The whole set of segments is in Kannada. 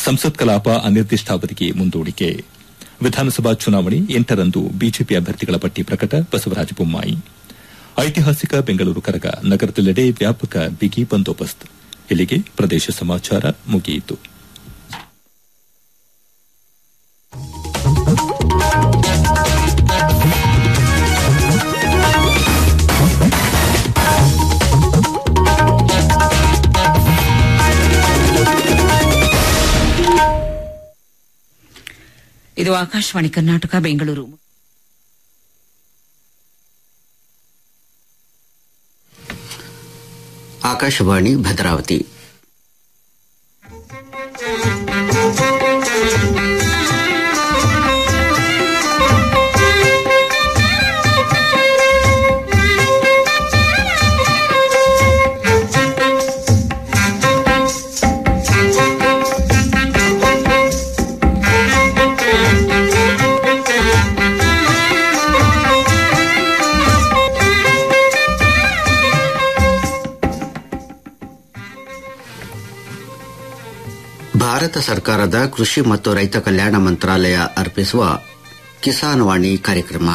ಸಂಸತ್ ಕಲಾಪ ಅನಿರ್ದಿಷ್ಟಾವಧಿಗೆ ಮುಂದೂಡಿಕೆ ವಿಧಾನಸಭಾ ಚುನಾವಣೆ ಎಂಟರಂದು ಬಿಜೆಪಿ ಅಭ್ಯರ್ಥಿಗಳ ಪಟ್ಟಿ ಪ್ರಕಟ ಬಸವರಾಜ ಬೊಮ್ಮಾಯಿ ಐತಿಹಾಸಿಕ ಬೆಂಗಳೂರು ಕರಗ ನಗರದೆಲ್ಲೆಡೆ ವ್ಯಾಪಕ ಬಿಗಿ ಬಂದೋಬಸ್ತ್ ಇಲ್ಲಿಗೆ ಪ್ರದೇಶ ಸಮಾಚಾರ ಮುಗಿಯಿತು ಇದು ಆಕಾಶವಾಣಿ ಕರ್ನಾಟಕ ಬೆಂಗಳೂರು ಆಕಾಶವಾಣಿ ಭದ್ರಾವತಿ ಭಾರತ ಸರ್ಕಾರದ ಕೃಷಿ ಮತ್ತು ರೈತ ಕಲ್ಯಾಣ ಮಂತ್ರಾಲಯ ಅರ್ಪಿಸುವ ಕಿಸಾನ್ ವಾಣಿ ಕಾರ್ಯಕ್ರಮ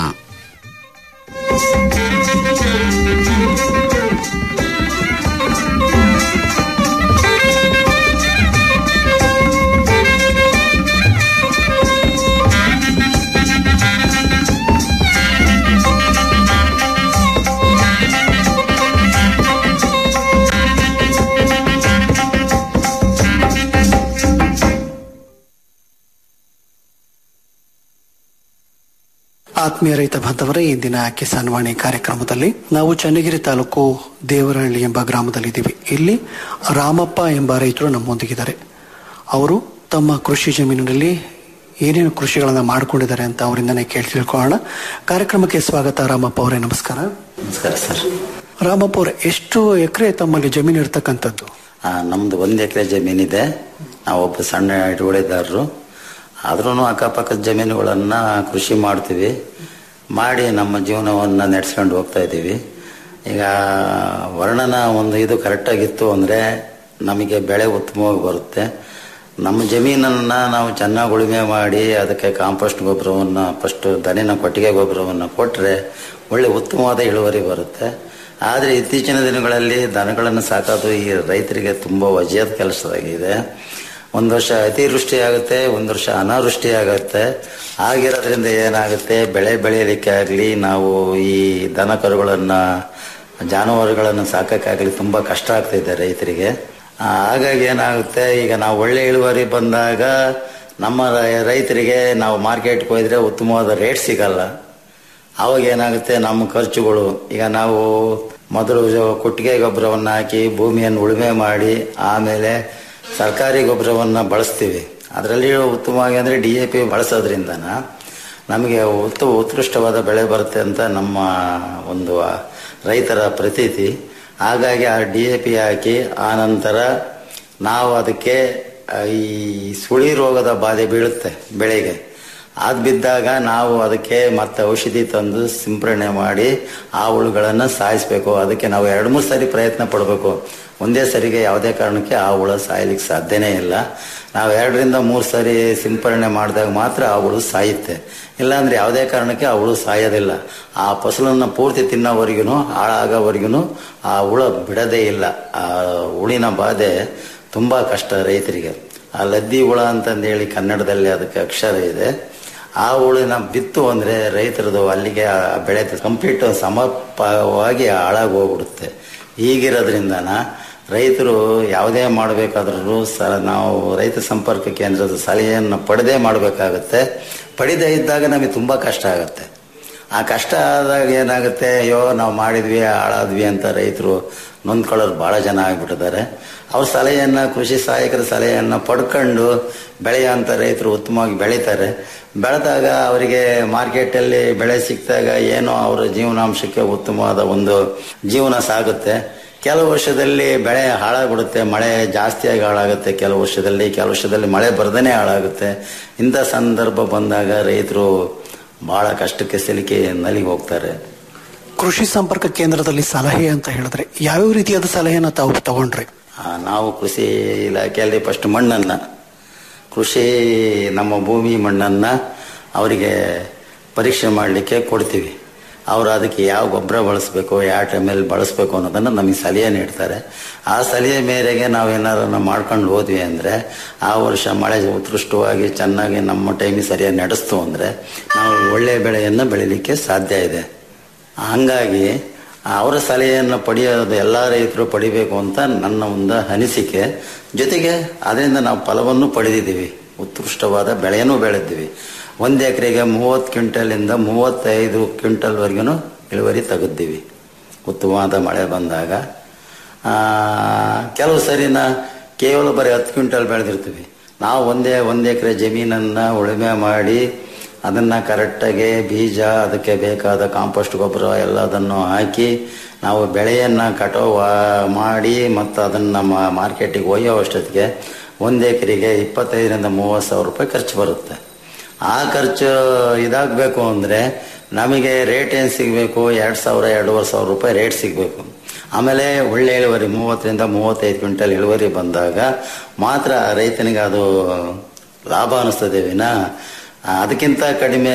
ಆತ್ಮೀಯ ರೈತ ಬಾಂಧವರೇ ಇಂದಿನ ಕಿಸಾನ್ ವಾಣಿ ಕಾರ್ಯಕ್ರಮದಲ್ಲಿ ನಾವು ಚನ್ನಗಿರಿ ತಾಲೂಕು ದೇವರಹಳ್ಳಿ ಎಂಬ ಗ್ರಾಮದಲ್ಲಿದ್ದೀವಿ ಇಲ್ಲಿ ರಾಮಪ್ಪ ಎಂಬ ರೈತರು ನಮ್ಮೊಂದಿಗಿದ್ದಾರೆ ಅವರು ತಮ್ಮ ಕೃಷಿ ಜಮೀನಿನಲ್ಲಿ ಏನೇನು ಕೃಷಿಗಳನ್ನ ಮಾಡ್ಕೊಂಡಿದ್ದಾರೆ ಅಂತ ಅವರಿಂದನೇ ಕೇಳಿ ತಿಳ್ಕೊಳ್ಳೋಣ ಕಾರ್ಯಕ್ರಮಕ್ಕೆ ಸ್ವಾಗತ ರಾಮಪ್ಪ ಅವರೇ ನಮಸ್ಕಾರ ನಮಸ್ಕಾರ ಸರ್ ರಾಮಪ್ಪ ಅವರೇ ಎಷ್ಟು ಎಕರೆ ತಮ್ಮಲ್ಲಿ ಜಮೀನು ಇರ್ತಕ್ಕಂಥದ್ದು ಆ, ನಮ್ದು ಒಂದು ಎಕರೆ ಜಮೀನಿದೆ ನಾವೊಬ್ಬ ಸಣ್ಣ ಹಿಡುವಳಿದಾರರು ಆದ್ರೂ ಅಕ್ಕಪಕ್ಕದ ಜಮೀನುಗಳನ್ನ ಕೃಷಿ ಮಾಡ್ತೀವಿ ಮಾಡಿ ನಮ್ಮ ಜೀವನವನ್ನು ನಡೆಸ್ಕೊಂಡು ಹೋಗ್ತಾ ಇದ್ದೀವಿ ಈಗ ವರ್ಣನ ಒಂದು ಇದು ಕರೆಕ್ಟಾಗಿತ್ತು ಅಂದರೆ ನಮಗೆ ಬೆಳೆ ಉತ್ತಮವಾಗಿ ಬರುತ್ತೆ ನಮ್ಮ ಜಮೀನನ್ನು ನಾವು ಚೆನ್ನಾಗಿ ಉಳುಮೆ ಮಾಡಿ ಅದಕ್ಕೆ ಕಾಂಪೋಸ್ಟ್ ಗೊಬ್ಬರವನ್ನು ಫಸ್ಟ್ ದನಿನ ಕೊಟ್ಟಿಗೆ ಗೊಬ್ಬರವನ್ನು ಕೊಟ್ಟರೆ ಒಳ್ಳೆ ಉತ್ತಮವಾದ ಇಳುವರಿ ಬರುತ್ತೆ ಆದರೆ ಇತ್ತೀಚಿನ ದಿನಗಳಲ್ಲಿ ದನಗಳನ್ನು ಸಾಕೋದು ಈ ರೈತರಿಗೆ ತುಂಬ ವಜೆಯಾದ ಕೆಲಸವಾಗಿದೆ ಒಂದು ವರ್ಷ ಅತಿವೃಷ್ಟಿ ಆಗುತ್ತೆ ಒಂದು ವರ್ಷ ಅನಾವೃಷ್ಟಿ ಆಗುತ್ತೆ ಆಗಿರೋದ್ರಿಂದ ಏನಾಗುತ್ತೆ ಬೆಳೆ ಬೆಳೆಯಲಿಕ್ಕೆ ಆಗಲಿ ನಾವು ಈ ದನ ಕರುಗಳನ್ನು ಜಾನುವಾರುಗಳನ್ನು ಸಾಕೋಕ್ಕಾಗಲಿ ತುಂಬ ಕಷ್ಟ ಆಗ್ತಿದೆ ರೈತರಿಗೆ ಆ, ಹಾಗಾಗಿ ಏನಾಗುತ್ತೆ ಈಗ ನಾವು ಒಳ್ಳೆ ಇಳುವರಿ ಬಂದಾಗ ನಮ್ಮ ರೈ- ರೈತರಿಗೆ ನಾವು ಮಾರ್ಕೆಟ್ಗೆ ಹೋದ್ರೆ ಉತ್ತಮವಾದ ರೇಟ್ ಸಿಗಲ್ಲ ಅವಾಗ ಏನಾಗುತ್ತೆ ನಮ್ಮ ಖರ್ಚುಗಳು ಈಗ ನಾವು ಮೊದಲು ಜೊ- ಕೊಟ್ಟಿಗೆ ಗೊಬ್ಬರವನ್ನು ಹಾಕಿ ಭೂಮಿಯನ್ನು ಉಳುಮೆ ಮಾಡಿ ಆಮೇಲೆ ಸರ್ಕಾರಿ ಗೊಬ್ಬರವನ್ನು ಬಳಸ್ತೀವಿ ಅದರಲ್ಲಿ ಉತ್ತಮವಾಗಿ ಅಂದರೆ ಡಿ ಎ ಪಿ ಬಳಸೋದ್ರಿಂದನ ನಮಗೆ ಉತ್ತ ಉತ್ಕೃಷ್ಟವಾದ ಬೆಳೆ ಬರುತ್ತೆ ಅಂತ ನಮ್ಮ ಒಂದು ಆ, ರೈತರ ಪ್ರತೀತಿ ಹಾಗಾಗಿ ಆ ಡಿ ಎ ಪಿ ಹಾಕಿ ಆನಂತರ ನಾವು ಅದಕ್ಕೆ ಆ, ಈ ಸುಳಿ ರೋಗದ ಬಾಧೆ ಬೀಳುತ್ತೆ ಬೆಳೆಗೆ ಅದು ಬಿದ್ದಾಗ ನಾವು ಅದಕ್ಕೆ ಮತ್ತೆ ಔಷಧಿ ತಂದು ಸಿಂಪರಣೆ ಮಾಡಿ ಆ ಹುಳುಗಳನ್ನು ಸಾಯಿಸಬೇಕು ಅದಕ್ಕೆ ನಾವು ಎರಡು ಮೂರು ಸರಿ ಪ್ರಯತ್ನ ಪಡಬೇಕು ಒಂದೇ ಸರಿಗೆ ಯಾವುದೇ ಕಾರಣಕ್ಕೆ ಆ ಹುಳ ಸಾಯ್ಲಿಕ್ಕೆ ಸಾಧ್ಯನೇ ಇಲ್ಲ ನಾವು ಎರಡರಿಂದ ಮೂರು ಸರಿ ಸಿಂಪರಣೆ ಮಾಡಿದಾಗ ಮಾತ್ರ ಆ ಹುಳು ಸಾಯುತ್ತೆ ಇಲ್ಲಾಂದ್ರೆ ಯಾವುದೇ ಕಾರಣಕ್ಕೆ ಆ ಹುಳು ಸಾಯೋದಿಲ್ಲ ಆ ಫಸಲನ್ನು ಪೂರ್ತಿ ತಿನ್ನೋವರೆಗೂ ಹಾಳಾಗೋವರೆಗೂ ಆ ಹುಳ ಬಿಡದೇ ಇಲ್ಲ ಆ ಹುಳಿನ ಬಾಧೆ ತುಂಬ ಕಷ್ಟ ರೈತರಿಗೆ ಆ ಲದ್ದಿ ಹುಳ ಅಂತಂದೇಳಿ ಕನ್ನಡದಲ್ಲಿ ಅದಕ್ಕೆ ಅಕ್ಷರ ಇದೆ ಆ ಹುಳಿನ ಬಿತ್ತು ಅಂದರೆ ರೈತರದು ಅಲ್ಲಿಗೆ ಆ ಬೆಳೆ ಕಂಪ್ಲೀಟ್ ಸಮರ್ಪವಾಗಿ ಹಾಳಾಗಿ ಹೋಗ್ಬಿಡುತ್ತೆ ಹೀಗಿರೋದ್ರಿಂದನ ರೈತರು ಯಾವುದೇ ಮಾಡಬೇಕಾದ್ರೂ ಸ ನಾವು ರೈತ ಸಂಪರ್ಕ ಕೇಂದ್ರದ ಸಲಹೆಯನ್ನು ಪಡೆದೇ ಮಾಡಬೇಕಾಗತ್ತೆ ಪಡೆದೇ ಇದ್ದಾಗ ನಮಗೆ ತುಂಬ ಕಷ್ಟ ಆಗುತ್ತೆ ಆ ಕಷ್ಟ ಆದಾಗ ಏನಾಗುತ್ತೆ ಅಯ್ಯೋ ನಾವು ಮಾಡಿದ್ವಿ ಹಾಳಾದ್ವಿ ಅಂತ ರೈತರು ನೊಂದ್ಕೊಳ್ಳೋರು ಭಾಳ ಜನ ಆಗಿಬಿಟ್ಟಿದ್ದಾರೆ ಅವ್ರ ಸಲಹೆಯನ್ನು ಕೃಷಿ ಸಹಾಯಕರ ಸಲಹೆಯನ್ನು ಪಡ್ಕೊಂಡು ಬೆಳೆಯುವಂಥ ರೈತರು ಉತ್ತಮವಾಗಿ ಬೆಳೀತಾರೆ ಬೆಳೆದಾಗ ಅವರಿಗೆ ಮಾರ್ಕೆಟಲ್ಲಿ ಬೆಳೆ ಸಿಕ್ಕಿದಾಗ ಏನೋ ಅವರ ಜೀವನಾಂಶಕ್ಕೆ ಉತ್ತಮವಾದ ಒಂದು ಜೀವನ ಸಾಗುತ್ತೆ ಕೆಲವು ವರ್ಷದಲ್ಲಿ ಬೆಳೆ ಹಾಳಾಗ್ಬಿಡುತ್ತೆ ಮಳೆ ಜಾಸ್ತಿಯಾಗಿ ಹಾಳಾಗುತ್ತೆ ಕೆಲವು ವರ್ಷದಲ್ಲಿ ಕೆಲವು ವರ್ಷದಲ್ಲಿ ಮಳೆ ಬರ್ದೇ ಹಾಳಾಗುತ್ತೆ ಇಂಥ ಸಂದರ್ಭ ಬಂದಾಗ ರೈತರು ಬಹಳ ಕಷ್ಟಕ್ಕೆ ಸಿಲುಕಿ ನಲಿಗೆ ಹೋಗ್ತಾರೆ ಕೃಷಿ ಸಂಪರ್ಕ ಕೇಂದ್ರದಲ್ಲಿ ಸಲಹೆ ಅಂತ ಹೇಳಿದ್ರೆ ಯಾವ್ಯಾವ ರೀತಿಯಾದ ಸಲಹೆನ ತಾವು ತಗೊಂಡ್ರಿ ಆ, ನಾವು ಕೃಷಿ ಇಲಾಖೆಯಲ್ಲಿ ಫಸ್ಟ್ ಮಣ್ಣನ್ನು ಕೃಷಿ ನಮ್ಮ ಭೂಮಿ ಮಣ್ಣನ್ನು ಅವರಿಗೆ ಪರೀಕ್ಷೆ ಮಾಡಲಿಕ್ಕೆ ಕೊಡ್ತೀವಿ ಅವರು ಅದಕ್ಕೆ ಯಾವ ಗೊಬ್ಬರ ಬಳಸಬೇಕು ಯಾವ ಟೈಮಲ್ಲಿ ಬಳಸಬೇಕು ಅನ್ನೋದನ್ನು ನಮಗೆ ಸಲಹೆ ನೀಡ್ತಾರೆ ಆ ಸಲಹೆ ಮೇರೆಗೆ ನಾವು ಏನಾರು ಮಾಡ್ಕೊಂಡು ಹೋದ್ವಿ ಅಂದರೆ ಆ ವರ್ಷ ಮಳೆ ಉತ್ಕೃಷ್ಟವಾಗಿ ಚೆನ್ನಾಗಿ ನಮ್ಮ ಟೈಮಿಗೆ ಸರಿಯಾಗಿ ನಡೆಸ್ತು ಅಂದರೆ ನಾವು ಒಳ್ಳೆಯ ಬೆಳೆಯನ್ನು ಬೆಳಿಲಿಕ್ಕೆ ಸಾಧ್ಯ ಇದೆ ಹಂಗಾಗಿ ಅವರ ಸಲಹೆಯನ್ನು ಪಡೆಯೋದು ಎಲ್ಲ ರೈತರು ಪಡಿಬೇಕು ಅಂತ ನನ್ನ ಒಂದು ಅನಿಸಿಕೆ ಜೊತೆಗೆ ಅದರಿಂದ ನಾವು ಫಲವನ್ನು ಪಡೆದಿದ್ದೀವಿ ಉತ್ಕೃಷ್ಟವಾದ ಬೆಳೆಯನ್ನು ಬೆಳೆದಿದ್ದೀವಿ ಒಂದು ಎಕರೆಗೆ ಮೂವತ್ತು ಕ್ವಿಂಟಲಿಂದ ಮೂವತ್ತೈದು ಕ್ವಿಂಟಲ್ವರೆಗೂ ಇಳುವರಿ ತೆಗೆದಿದ್ದೀವಿ ಉತ್ತಮವಾದ ಮಳೆ ಬಂದಾಗ ಆ, ಕೆಲವು ಸರಿನ ಕೇವಲ ಬರೀ ಹತ್ತು ಕ್ವಿಂಟಲ್ ಬೆಳೆದಿರ್ತೀವಿ ನಾವು ಒಂದೇ ಒಂದು ಎಕರೆ ಜಮೀನನ್ನು ಉಳುಮೆ ಮಾಡಿ ಅದನ್ನು ಕರೆಕ್ಟಾಗಿ ಬೀಜ ಅದಕ್ಕೆ ಬೇಕಾದ ಕಾಂಪೋಸ್ಟ್ ಗೊಬ್ಬರ ಎಲ್ಲದನ್ನು ಹಾಕಿ ನಾವು ಬೆಳೆಯನ್ನು ಕಟಾವು ಮಾಡಿ ಮತ್ತು ಅದನ್ನು ಮಾರ್ಕೆಟಿಗೆ ಒಯ್ಯೋ ಅಷ್ಟೊತ್ತಿಗೆ ಒಂದು ಎಕರೆಗೆ ಇಪ್ಪತ್ತೈದರಿಂದ ಮೂವತ್ತು ಸಾವಿರ ರೂಪಾಯಿ ಖರ್ಚು ಬರುತ್ತೆ ಆ ಖರ್ಚು ಇದಾಗಬೇಕು ಅಂದರೆ ನಮಗೆ ರೇಟ್ ಏನು ಸಿಗಬೇಕು ಎರಡು ಸಾವಿರ ಎರಡೂವರೆ ಸಾವಿರ ರೂಪಾಯಿ ರೇಟ್ ಸಿಗಬೇಕು ಆಮೇಲೆ ಒಳ್ಳೆ ಇಳುವರಿ ಮೂವತ್ತರಿಂದ ಮೂವತ್ತೈದು ಕ್ವಿಂಟಲ್ ಇಳುವರಿ ಬಂದಾಗ ಮಾತ್ರ ರೈತನಿಗೆ ಅದು ಲಾಭ ಅನ್ನಿಸ್ತದೆ ವಿನ ಅದಕ್ಕಿಂತ ಕಡಿಮೆ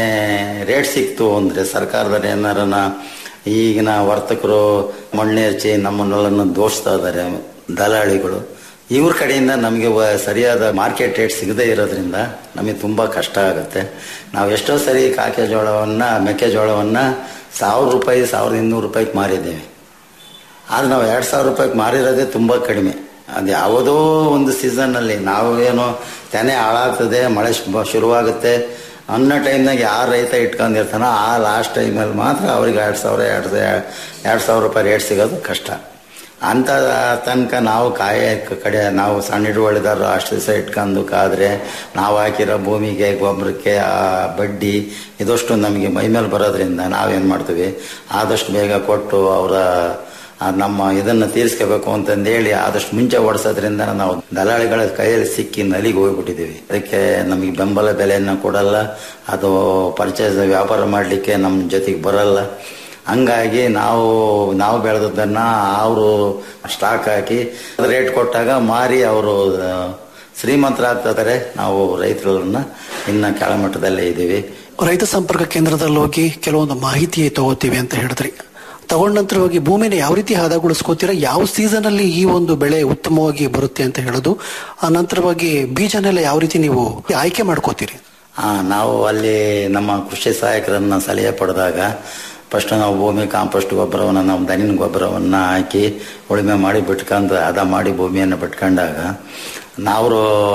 ರೇಟ್ ಸಿಕ್ತು ಅಂದರೆ ಸರ್ಕಾರದಲ್ಲಿ ಏನಾರನ ಈಗಿನ ವರ್ತಕರು ಮಣ್ಣೆರ್ಚಿ ನಮ್ಮನ್ನೆಲ್ಲ ದೋಷಿಸ್ತಾ ಇದ್ದಾರೆ ದಲಾಳಿಗಳು ಇವ್ರ ಕಡೆಯಿಂದ ನಮಗೆ ವ- ಸರಿಯಾದ ಮಾರ್ಕೆಟ್ ರೇಟ್ ಸಿಗದೇ ಇರೋದ್ರಿಂದ ನಮಗೆ ತುಂಬ ಕಷ್ಟ ಆಗುತ್ತೆ ನಾವು ಎಷ್ಟೋ ಸರಿ ಕಾಕೆ ಜೋಳವನ್ನು ಮೆಕ್ಕೆಜೋಳವನ್ನು ಸಾವಿರ ರೂಪಾಯಿ ಸಾವಿರದ ಇನ್ನೂರು ರೂಪಾಯಿಗೆ ಮಾರಿದ್ದೇವೆ ಆದರೆ ನಾವು ಎರಡು ಸಾವಿರ ರೂಪಾಯಿಗೆ ಮಾರಿರೋದೇ ತುಂಬ ಕಡಿಮೆ ಅದು ಯಾವುದೋ ಒಂದು ಸೀಸನ್ನಲ್ಲಿ ನಾವು ಏನು ತೆನೆ ಹಾಳಾಗ್ತದೆ ಮಳೆ ಶು- ಶುರುವಾಗುತ್ತೆ ಅನ್ನೋ ಟೈಮ್ನಾಗ ಯಾರು ರೈತ ಇಟ್ಕೊಂಡಿರ್ತಾನೋ ಆ ಲಾಸ್ಟ್ ಟೈಮಲ್ಲಿ ಮಾತ್ರ ಅವ್ರಿಗೆ ಎರಡು ಸಾವಿರ ಎರಡು ಎರಡು ಸಾವಿರ ರೂಪಾಯಿ ರೇಟ್ ಸಿಗೋದು ಕಷ್ಟ ಅಂತ ತನಕ ನಾವು ಕಾಯ ಕಡೆ ನಾವು ಸಣ್ಣ ಹಿಡುವಳಿದಾರರು ಅಷ್ಟು ದಿವಸ ಇಟ್ಕೊಂಡು ಕಾದ್ರೆ ನಾವು ಹಾಕಿರೋ ಭೂಮಿಗೆ ಗೊಬ್ಬರಕ್ಕೆ ಆ ಬಡ್ಡಿ ಇದಷ್ಟು ನಮಗೆ ಮೈ ಮೇಲೆ ಬರೋದ್ರಿಂದ ನಾವೇನು ಮಾಡ್ತೀವಿ ಆದಷ್ಟು ಬೇಗ ಕೊಟ್ಟು ಅವರ ನಮ್ಮ ಇದನ್ನು ತೀರಿಸ್ಕೋಬೇಕು ಅಂತಂದೇಳಿ ಆದಷ್ಟು ಮುಂಚೆ ಓಡಿಸೋದ್ರಿಂದ ನಾವು ದಲಾಳಿಗಳ ಕೈಯಲ್ಲಿ ಸಿಕ್ಕಿ ನಲಿಗೆ ಹೋಗ್ಬಿಟ್ಟಿದ್ದೀವಿ ಅದಕ್ಕೆ ನಮಗೆ ಬೆಂಬಲ ಬೆಲೆಯನ್ನು ಕೊಡಲ್ಲ ಅದು ಪರ್ಚೇಸ್ ವ್ಯಾಪಾರ ಮಾಡಲಿಕ್ಕೆ ನಮ್ಮ ಜೊತೆಗೆ ಬರಲ್ಲ ಹಂಗಾಗಿ ನಾವು ನಾವು ಬೆಳೆದದ್ದನ್ನು ಅವರು ಸ್ಟಾಕ್ ಹಾಕಿ ರೇಟ್ ಕೊಟ್ಟಾಗ ಮಾರಿ ಅವರು ಶ್ರೀಮಂತರಾಗ್ತಿದ್ದಾರೆ ನಾವು ರೈತರನ್ನ ಇನ್ನು ಕೆಳಮಟ್ಟದಲ್ಲೇ ಇದ್ದೀವಿ ರೈತ ಸಂಪರ್ಕ ಕೇಂದ್ರದಲ್ಲಿ ಹೋಗಿ ಕೆಲವೊಂದು ಮಾಹಿತಿ ತಗೋತೀವಿ ಅಂತ ಹೇಳಿದ್ರಿ ತಗೊಂಡ ನಂತರ ಹೋಗಿ ಭೂಮಿನ ಯಾವ ರೀತಿ ಹದಗೊಳಿಸ್ಕೋತೀರಾ ಯಾವ ಸೀಸನ್ ಅಲ್ಲಿ ಈ ಒಂದು ಬೆಳೆ ಉತ್ತಮವಾಗಿ ಬರುತ್ತೆ ಅಂತ ಹೇಳೋದು ಆ ನಂತರವಾಗಿ ಬೀಜನೆಲ್ಲ ಯಾವ ರೀತಿ ನೀವು ಆಯ್ಕೆ ಮಾಡ್ಕೋತೀರಿ ಆ, ನಾವು ಅಲ್ಲಿ ನಮ್ಮ ಕೃಷಿ ಸಹಾಯಕರನ್ನ ಸಲಹೆ ಪಡೆದಾಗ ಫಸ್ಟ್ ನಾವು ಭೂಮಿ ಕಾಂಪೋಸ್ಟ್ ಗೊಬ್ಬರವನ್ನು ನಾವು ದನಿನ ಗೊಬ್ಬರವನ್ನು ಹಾಕಿ ಉಳುಮೆ ಮಾಡಿ ಬಿಟ್ಕೊಂಡು ಹದ ಮಾಡಿ ಭೂಮಿಯನ್ನು ಬಿಟ್ಕೊಂಡಾಗ ನಾವು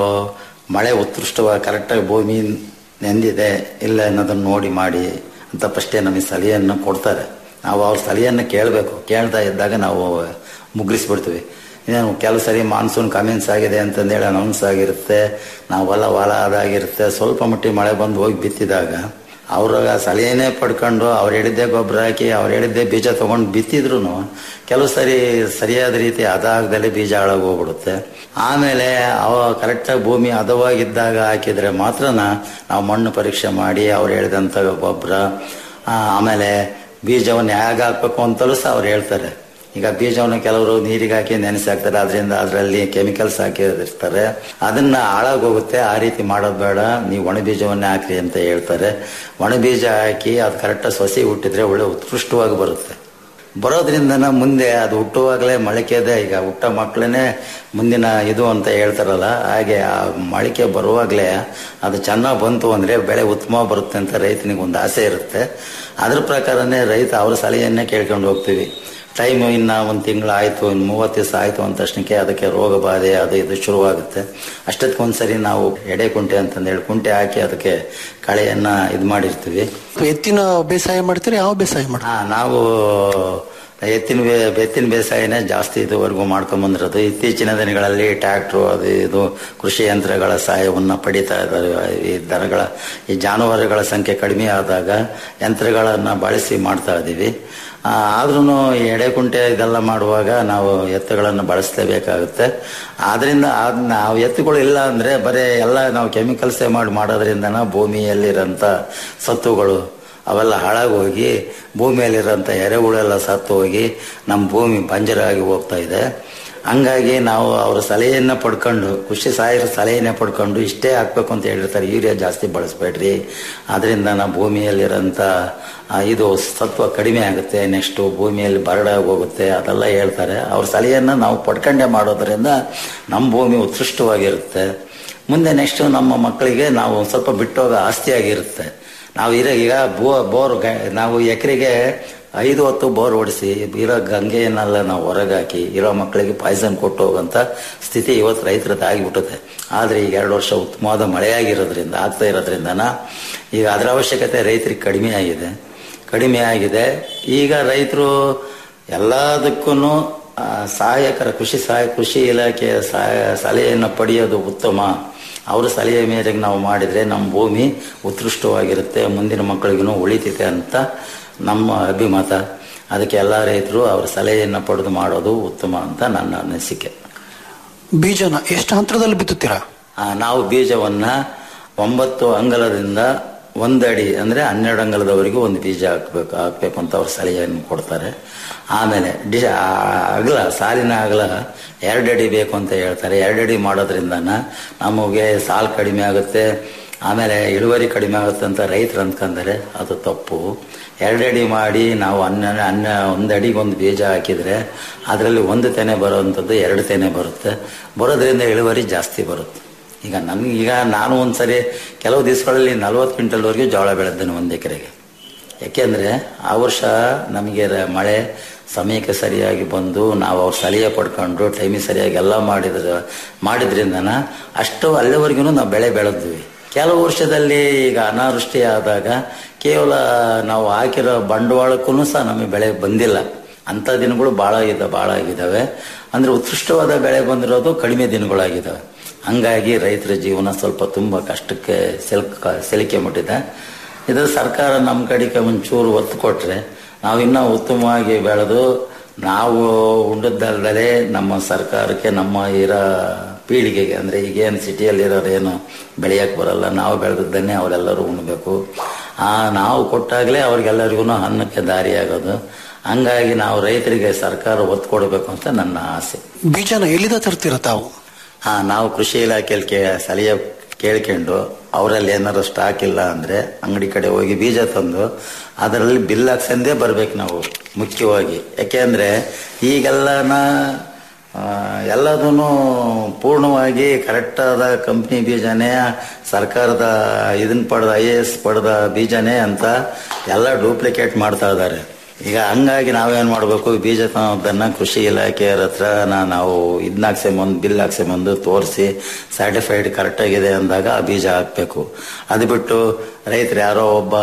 ಮಳೆ ಉತ್ಕೃಷ್ಟವಾಗಿ ಕರೆಕ್ಟಾಗಿ ಭೂಮಿ ನೆಂದಿದೆ ಇಲ್ಲ ಅನ್ನೋದನ್ನು ನೋಡಿ ಮಾಡಿ ಅಂತ ಫಸ್ಟೇ ನಮಗೆ ಸಲಹೆಯನ್ನು ಕೊಡ್ತಾರೆ ನಾವು ಅವ್ರ ಸಲಹೆಯನ್ನು ಕೇಳಬೇಕು ಕೇಳ್ತಾ ಇದ್ದಾಗ ನಾವು ಮುಗ್ರಿಸ್ಬಿಡ್ತೀವಿ ಏನು ಕೆಲವು ಸರಿ ಮಾನ್ಸೂನ್ ಕಮೆನ್ಸ್ ಆಗಿದೆ ಅಂತಂದೇಳಿ ಅನೌನ್ಸ್ ಆಗಿರುತ್ತೆ ನಾವು ಹೊಲ ಹೊಲ ಅದಾಗಿರುತ್ತೆ ಸ್ವಲ್ಪ ಮಟ್ಟಿಗೆ ಮಳೆ ಬಂದು ಹೋಗಿ ಬಿತ್ತಿದಾಗ ಅವ್ರಾಗ ಸಲಹೆನೇ ಪಡ್ಕೊಂಡು ಅವ್ರು ಹೇಳಿದ್ದೇ ಗೊಬ್ಬರ ಹಾಕಿ ಅವ್ರು ಹೇಳಿದ್ದೇ ಬೀಜ ತೊಗೊಂಡು ಬಿತ್ತಿದ್ರು ಕೆಲವು ಸರಿ ಸರಿಯಾದ ರೀತಿ ಅದಾಗದಲ್ಲೇ ಬೀಜ ಹಾಳಾಗಿ ಹೋಗ್ಬಿಡುತ್ತೆ ಆಮೇಲೆ ಅವ ಕರೆಕ್ಟಾಗಿ ಭೂಮಿ ಹದವಾಗಿದ್ದಾಗ ಹಾಕಿದ್ರೆ ಮಾತ್ರ ನಾವು ಮಣ್ಣು ಪರೀಕ್ಷೆ ಮಾಡಿ ಅವ್ರು ಹೇಳಿದಂಥ ಗೊಬ್ಬರ ಆಮೇಲೆ ಬೀಜವನ್ನು ಹೇಗೆ ಹಾಕ್ಬೇಕು ಅಂತಲೂ ಸಹ ಅವ್ರು ಹೇಳ್ತಾರೆ ಈಗ ಬೀಜವನ್ನು ಕೆಲವರು ನೀರಿಗೆ ಹಾಕಿ ನೆನೆಸಿ ಹಾಕ್ತಾರೆ ಅದರಿಂದ ಅದರಲ್ಲಿ ಕೆಮಿಕಲ್ಸ್ ಹಾಕಿರ್ತಾರೆ ಅದನ್ನ ಹಾಳಾಗೋಗುತ್ತೆ ಆ ರೀತಿ ಮಾಡೋದು ಬೇಡ ನೀವು ಒಣ ಬೀಜವನ್ನೇ ಹಾಕ್ರಿ ಅಂತ ಹೇಳ್ತಾರೆ ಒಣ ಬೀಜ ಹಾಕಿ ಅದು ಕರೆಕ್ಟಾಗಿ ಸೊಸಿ ಹುಟ್ಟಿದ್ರೆ ಒಳ್ಳೆ ಉತ್ಕೃಷ್ಟವಾಗಿ ಬರುತ್ತೆ ಬರೋದ್ರಿಂದ ಮುಂದೆ ಅದು ಹುಟ್ಟುವಾಗಲೇ ಮೊಳಕೆದೆ ಈಗ ಹುಟ್ಟ ಮಕ್ಕಳನ್ನೇ ಮುಂದಿನ ಇದು ಅಂತ ಹೇಳ್ತಾರಲ್ಲ ಹಾಗೆ ಆ ಮೊಳಕೆ ಬರುವಾಗಲೇ ಅದು ಚೆನ್ನಾಗಿ ಬಂತು ಅಂದರೆ ಬೆಳೆ ಉತ್ತಮ ಬರುತ್ತೆ ಅಂತ ರೈತನಿಗೆ ಒಂದು ಆಸೆ ಇರುತ್ತೆ ಅದ್ರ ಪ್ರಕಾರನೇ ರೈತ ಅವ್ರ ಸಲಹೆಯನ್ನೇ ಕೇಳ್ಕೊಂಡು ಹೋಗ್ತೀವಿ ಟೈಮು ಇನ್ನು ಒಂದು ತಿಂಗಳು ಆಯಿತು ಇನ್ನು ಮೂವತ್ತು ದಿವಸ ಆಯಿತು ಅಂದ ತಕ್ಷಣಕ್ಕೆ ಅದಕ್ಕೆ ರೋಗ ಬಾಧೆ ಅದು ಇದು ಶುರುವಾಗುತ್ತೆ ಅಷ್ಟೊತ್ತಿಗೊಂದ್ಸರಿ ನಾವು ಎಡೆ ಕುಂಟೆ ಅಂತಂದೇಳಿ ಕುಂಟೆ ಹಾಕಿ ಅದಕ್ಕೆ ಕಳೆಯನ್ನು ಇದು ಮಾಡಿರ್ತೀವಿ ಎತ್ತಿನ ಬೇಸಾಯ ಮಾಡ್ತೀರಿ ಯಾವ ಬೇಸಾಯ ಮಾಡ್ತೀರಿ ಹಾ ನಾವು ಎತ್ತಿನ ಬೇ- ಎತ್ತಿನ ಬೇಸಾಯನೇ ಜಾಸ್ತಿ ಇದುವರೆಗೂ ಮಾಡ್ಕೊಂಬಂದಿರೋದು ಇತ್ತೀಚಿನ ದಿನಗಳಲ್ಲಿ ಟ್ರ್ಯಾಕ್ಟ್ರು ಅದು ಇದು ಕೃಷಿ ಯಂತ್ರಗಳ ಸಹಾಯವನ್ನು ಪಡಿತಾ ಇದ್ದಾರೆ ಈ ದನಗಳ ಈ ಜಾನುವಾರುಗಳ ಸಂಖ್ಯೆ ಕಡಿಮೆ ಆದಾಗ ಯಂತ್ರಗಳನ್ನು ಬಳಸಿ ಮಾಡ್ತಾ ಇದ್ದೀವಿ ಆದ್ರೂ ಎಡೆಕುಂಟೆ ಇದೆಲ್ಲ ಮಾಡುವಾಗ ನಾವು ಎತ್ತುಗಳನ್ನು ಬಳಸಲೇಬೇಕಾಗುತ್ತೆ ಆದ್ರಿಂದ ಅದ್ ನಾವು ಎತ್ತುಗಳು ಇಲ್ಲ ಅಂದ್ರೆ ಬರೀ ಎಲ್ಲ ನಾವು ಕೆಮಿಕಲ್ಸೇ ಮಾಡಿ ಮಾಡೋದ್ರಿಂದ ಭೂಮಿಯಲ್ಲಿರೋಂಥ ಸತ್ತುಗಳು ಅವೆಲ್ಲ ಹಾಳಾಗೋಗಿ ಭೂಮಿಯಲ್ಲಿರೋಂಥ ಎರೆಹುಳೆಲ್ಲ ಸತ್ತು ಹೋಗಿ ನಮ್ಮ ಭೂಮಿ ಬಂಜರಾಗಿ ಹೋಗ್ತಾ ಇದೆ ಹಂಗಾಗಿ ನಾವು ಅವರ ಸಲಹೆಯನ್ನ ಪಡ್ಕೊಂಡು ಕೃಷಿ ಸಹಾಯರ ಸಲಹೆಯನ್ನ ಪಡ್ಕೊಂಡು ಇಷ್ಟೇ ಹಾಕ್ಬೇಕು ಅಂತ ಹೇಳಿರ್ತಾರೆ ಯೂರಿಯಾ ಜಾಸ್ತಿ ಬಳಸಬೇಡ್ರಿ ಅದರಿಂದ ನಾವು ಭೂಮಿಯಲ್ಲಿರೋಂಥ ಆ, ಇದು ಸತ್ವ ಕಡಿಮೆ ಆಗುತ್ತೆ ನೆಕ್ಸ್ಟ್ ಭೂಮಿಯಲ್ಲಿ ಬರಡಾಗಿ ಹೋಗುತ್ತೆ ಅದೆಲ್ಲ ಹೇಳ್ತಾರೆ ಅವ್ರ ಸಲಹೆಯನ್ನ ನಾವು ಪಡ್ಕೊಂಡೇ ಮಾಡೋದ್ರಿಂದ ನಮ್ಮ ಭೂಮಿ ಉತ್ಕೃಷ್ಟವಾಗಿರುತ್ತೆ ಮುಂದೆ ನೆಕ್ಸ್ಟ್ ನಮ್ಮ ಮಕ್ಕಳಿಗೆ ನಾವು ಒಂದ್ ಸ್ವಲ್ಪ ಬಿಟ್ಟೋಗ ಆಸ್ತಿಯಾಗಿರುತ್ತೆ ನಾವು ಇರೋ ಈಗ ಬೋ ಬೋರ್ ಗ- ನಾವು ಎಕರೆಗೆ ಐದು ಹೊತ್ತು ಬೋರ್ ಹೊಡಿಸಿ ಇರೋ ಗಂಗೆಯನ್ನೆಲ್ಲ ನಾವು ಹೊರಗಾಕಿ ಇರೋ ಮಕ್ಕಳಿಗೆ ಪಾಯ್ಸನ್ ಕೊಟ್ಟು ಹೋಗೋಂಥ ಸ್ಥಿತಿ ಇವತ್ತು ರೈತರದ್ದು ಆಗಿಬಿಟ್ಟುತ್ತೆ ಆದರೆ ಈಗ ಎರಡು ವರ್ಷ ಉತ್ತಮವಾದ ಮಳೆಯಾಗಿರೋದ್ರಿಂದ ಆಗ್ತಾ ಇರೋದ್ರಿಂದನ ಈಗ ಅದರ ಅವಶ್ಯಕತೆ ರೈತರಿಗೆ ಕಡಿಮೆ ಆಗಿದೆ ಕಡಿಮೆ ಆಗಿದೆ ಈಗ ರೈತರು ಎಲ್ಲದಕ್ಕೂ ಸಹಾಯಕರ ಕೃಷಿ ಸಹಾಯ ಕೃಷಿ ಇಲಾಖೆಯ ಸಹಾಯ ಸಲಹೆಯನ್ನು ಪಡೆಯೋದು ಉತ್ತಮ ಅವರ ಸಲಹೆ ಮೇರೆಗೆ ನಾವು ಮಾಡಿದರೆ ನಮ್ಮ ಭೂಮಿ ಉತ್ಕೃಷ್ಟವಾಗಿರುತ್ತೆ ಮುಂದಿನ ಮಕ್ಕಳಿಗೂ ಉಳಿತೈತೆ ಅಂತ ನಮ್ಮ ಅಭಿಮತ ಅದಕ್ಕೆ ಎಲ್ಲ ರೈತರು ಅವರ ಸಲಹೆಯನ್ನು ಪಡೆದು ಮಾಡೋದು ಉತ್ತಮ ಅಂತ ನನ್ನ ಅನಿಸಿಕೆ ಬೀಜನ ಎಷ್ಟು ಹಂತದಲ್ಲಿ ಬಿತ್ತುತ್ತೀರಾ ಆ, ನಾವು ಬೀಜವನ್ನ ಒಂಬತ್ತು ಅಂಗಲದಿಂದ ಒಂದಡಿ ಅಂದ್ರೆ ಹನ್ನೆರಡು ಅಂಗಲದವರೆಗೂ ಒಂದು ಬೀಜ ಹಾಕ್ಬೇಕು ಹಾಕ್ಬೇಕು ಅಂತ ಅವ್ರು ಸಲಹೆಯನ್ನು ಕೊಡ್ತಾರೆ ಆಮೇಲೆ ಡಿ ಆ ಅಗಲ ಸಾಲಿನ ಅಗಲ ಎರಡು ಅಡಿ ಬೇಕು ಅಂತ ಹೇಳ್ತಾರೆ ಎರಡು ಅಡಿ ಮಾಡೋದ್ರಿಂದ ನಮಗೆ ಸಾಲು ಕಡಿಮೆ ಆಗುತ್ತೆ ಆಮೇಲೆ ಇಳುವರಿ ಕಡಿಮೆ ಆಗುತ್ತೆ ಅಂತ ರೈತರು ಅಂದ್ಕೊಂತಾರೆ ಅದು ತಪ್ಪು ಎರಡು ಅಡಿ ಮಾಡಿ ನಾವು ಅನ್ನ ಅನ್ನ ಒಂದು ಅಡಿಗೆ ಒಂದು ಬೀಜ ಹಾಕಿದ್ರೆ ಅದರಲ್ಲಿ ಒಂದು ತೆನೆ ಬರುವಂಥದ್ದು ಎರಡು ತೆನೆ ಬರುತ್ತೆ ಬರೋದ್ರಿಂದ ಇಳುವರಿ ಜಾಸ್ತಿ ಬರುತ್ತೆ ಈಗ ನನ್ಗೆ ಈಗ ನಾನು ಒಂದ್ಸರಿ ಕೆಲವು ದಿವಸಗಳಲ್ಲಿ ನಲ್ವತ್ತು ಕ್ವಿಂಟಲ್ವರೆಗೂ ಜೋಳ ಬೆಳೆದ್ದೇನೆ ಒಂದು ಎಕರೆಗೆ ಯಾಕೆಂದ್ರೆ ಆ ವರ್ಷ ನಮಗೆ ರ- ಮಳೆ ಸಮಯಕ್ಕೆ ಸರಿಯಾಗಿ ಬಂದು ನಾವು ಅವ್ರ ಸಲಹೆ ಪಡ್ಕೊಂಡು ಟೈಮಿಗೆ ಸರಿಯಾಗಿ ಎಲ್ಲ ಮಾಡಿದ್ರ ಮಾಡಿದ್ರಿಂದನ ಅಷ್ಟು ಅಲ್ಲಿವರೆಗೂ ನಾವು ಬೆಳೆ ಬೆಳೆದ್ವಿ ಕೆಲವು ವರ್ಷದಲ್ಲಿ ಈಗ ಅನಾವೃಷ್ಟಿ ಆದಾಗ ಕೇವಲ ನಾವು ಹಾಕಿರೋ ಬಂಡವಾಳಕ್ಕೂ ಸಹ ನಮಗೆ ಬೆಳೆ ಬಂದಿಲ್ಲ ಅಂಥ ದಿನಗಳು ಭಾಳ ಇದೆ ಭಾಳ ಆಗಿದ್ದಾವೆ ಅಂದ್ರೆ ಉತ್ಕೃಷ್ಟವಾದ ಬೆಳೆ ಬಂದಿರೋದು ಕಡಿಮೆ ದಿನಗಳಾಗಿದ್ದಾವೆ ಹಂಗಾಗಿ ರೈತರ ಜೀವನ ಸ್ವಲ್ಪ ತುಂಬ ಕಷ್ಟಕ್ಕೆ ಸಿಲ್ಕ ಸಿಲುಕೆ ಮುಟ್ಟಿದೆ ಇದು ಸರ್ಕಾರ ನಮ್ಮ ಕಡೆಗೆ ಒಂಚೂರು ಒತ್ತು ಕೊಟ್ರೆ ನಾವು ಇನ್ನೂ ಉತ್ತಮವಾಗಿ ಬೆಳೆದು ನಾವು ಉಂಡದ್ದಲ್ಲದೆ ನಮ್ಮ ಸರ್ಕಾರಕ್ಕೆ ನಮ್ಮ ಇರೋ ಪೀಳಿಗೆಗೆ ಅಂದರೆ ಈಗೇನು ಸಿಟಿಯಲ್ಲಿರೋರು ಏನು ಬೆಳೆಯಕ್ಕೆ ಬರಲ್ಲ ನಾವು ಬೆಳೆದದ್ದನ್ನೇ ಅವರೆಲ್ಲರೂ ಉಣ್ಬೇಕು ಆ ನಾವು ಕೊಟ್ಟಾಗಲೇ ಅವ್ರಿಗೆಲ್ಲರಿಗೂ ಅನ್ನಕ್ಕೆ ದಾರಿಯಾಗೋದು ಹಂಗಾಗಿ ನಾವು ರೈತರಿಗೆ ಸರ್ಕಾರ ಒತ್ತು ಕೊಡಬೇಕು ಅಂತ ನನ್ನ ಆಸೆ ಬೀಜನ ಎಲ್ಲಿಂದ ತರ್ತೀರ ತಾವು ಹಾ ನಾವು ಕೃಷಿ ಇಲಾಖೆಯಲ್ಲಿ ಕೇ ಸಲಹೆ ಕೇಳ್ಕೊಂಡು ಅವರಲ್ಲಿ ಏನಾದ್ರು ಸ್ಟಾಕ್ ಇಲ್ಲ ಅಂದ್ರೆ ಅಂಗಡಿ ಕಡೆ ಹೋಗಿ ಬೀಜ ತಂದು ಅದರಲ್ಲಿ ಬಿಲ್ ಹಾಕ್ಸಂದೇ ಬರ್ಬೇಕು ನಾವು ಮುಖ್ಯವಾಗಿ ಯಾಕೆಂದ್ರೆ ಈಗೆಲ್ಲನ ಎಲ್ಲದೂ ಪೂರ್ಣವಾಗಿ ಕರೆಕ್ಟ್ ಆದ ಕಂಪ್ನಿ ಬೀಜನೇ ಸರ್ಕಾರದ ಇದನ್ನ ಪಡೆದ ಐ ಎ ಎಸ್ ಪಡೆದ ಬೀಜನೇ ಅಂತ ಎಲ್ಲ ಡೂಪ್ಲಿಕೇಟ್ ಮಾಡ್ತಾ ಇದ್ದಾರೆ ಈಗ ಹಂಗಾಗಿ ನಾವೇನ್ ಮಾಡ್ಬೇಕು ಬೀಜ ತನ್ನೋದನ್ನ ಕೃಷಿ ಇಲಾಖೆಯರ ಹತ್ರ ನಾವು ಇದನ್ನ ಹಾಕ್ಸೆಂಬಂದು ಬಿಲ್ ಹಾಕ್ಸೆಂಬಂದು ತೋರಿಸಿ ಸರ್ಟಿಫೈಡ್ ಕರೆಕ್ಟ್ ಆಗಿದೆ ಅಂದಾಗ ಆ ಬೀಜ ಹಾಕ್ಬೇಕು ಅದು ಬಿಟ್ಟು ರೈತರು ಯಾರೋ ಒಬ್ಬ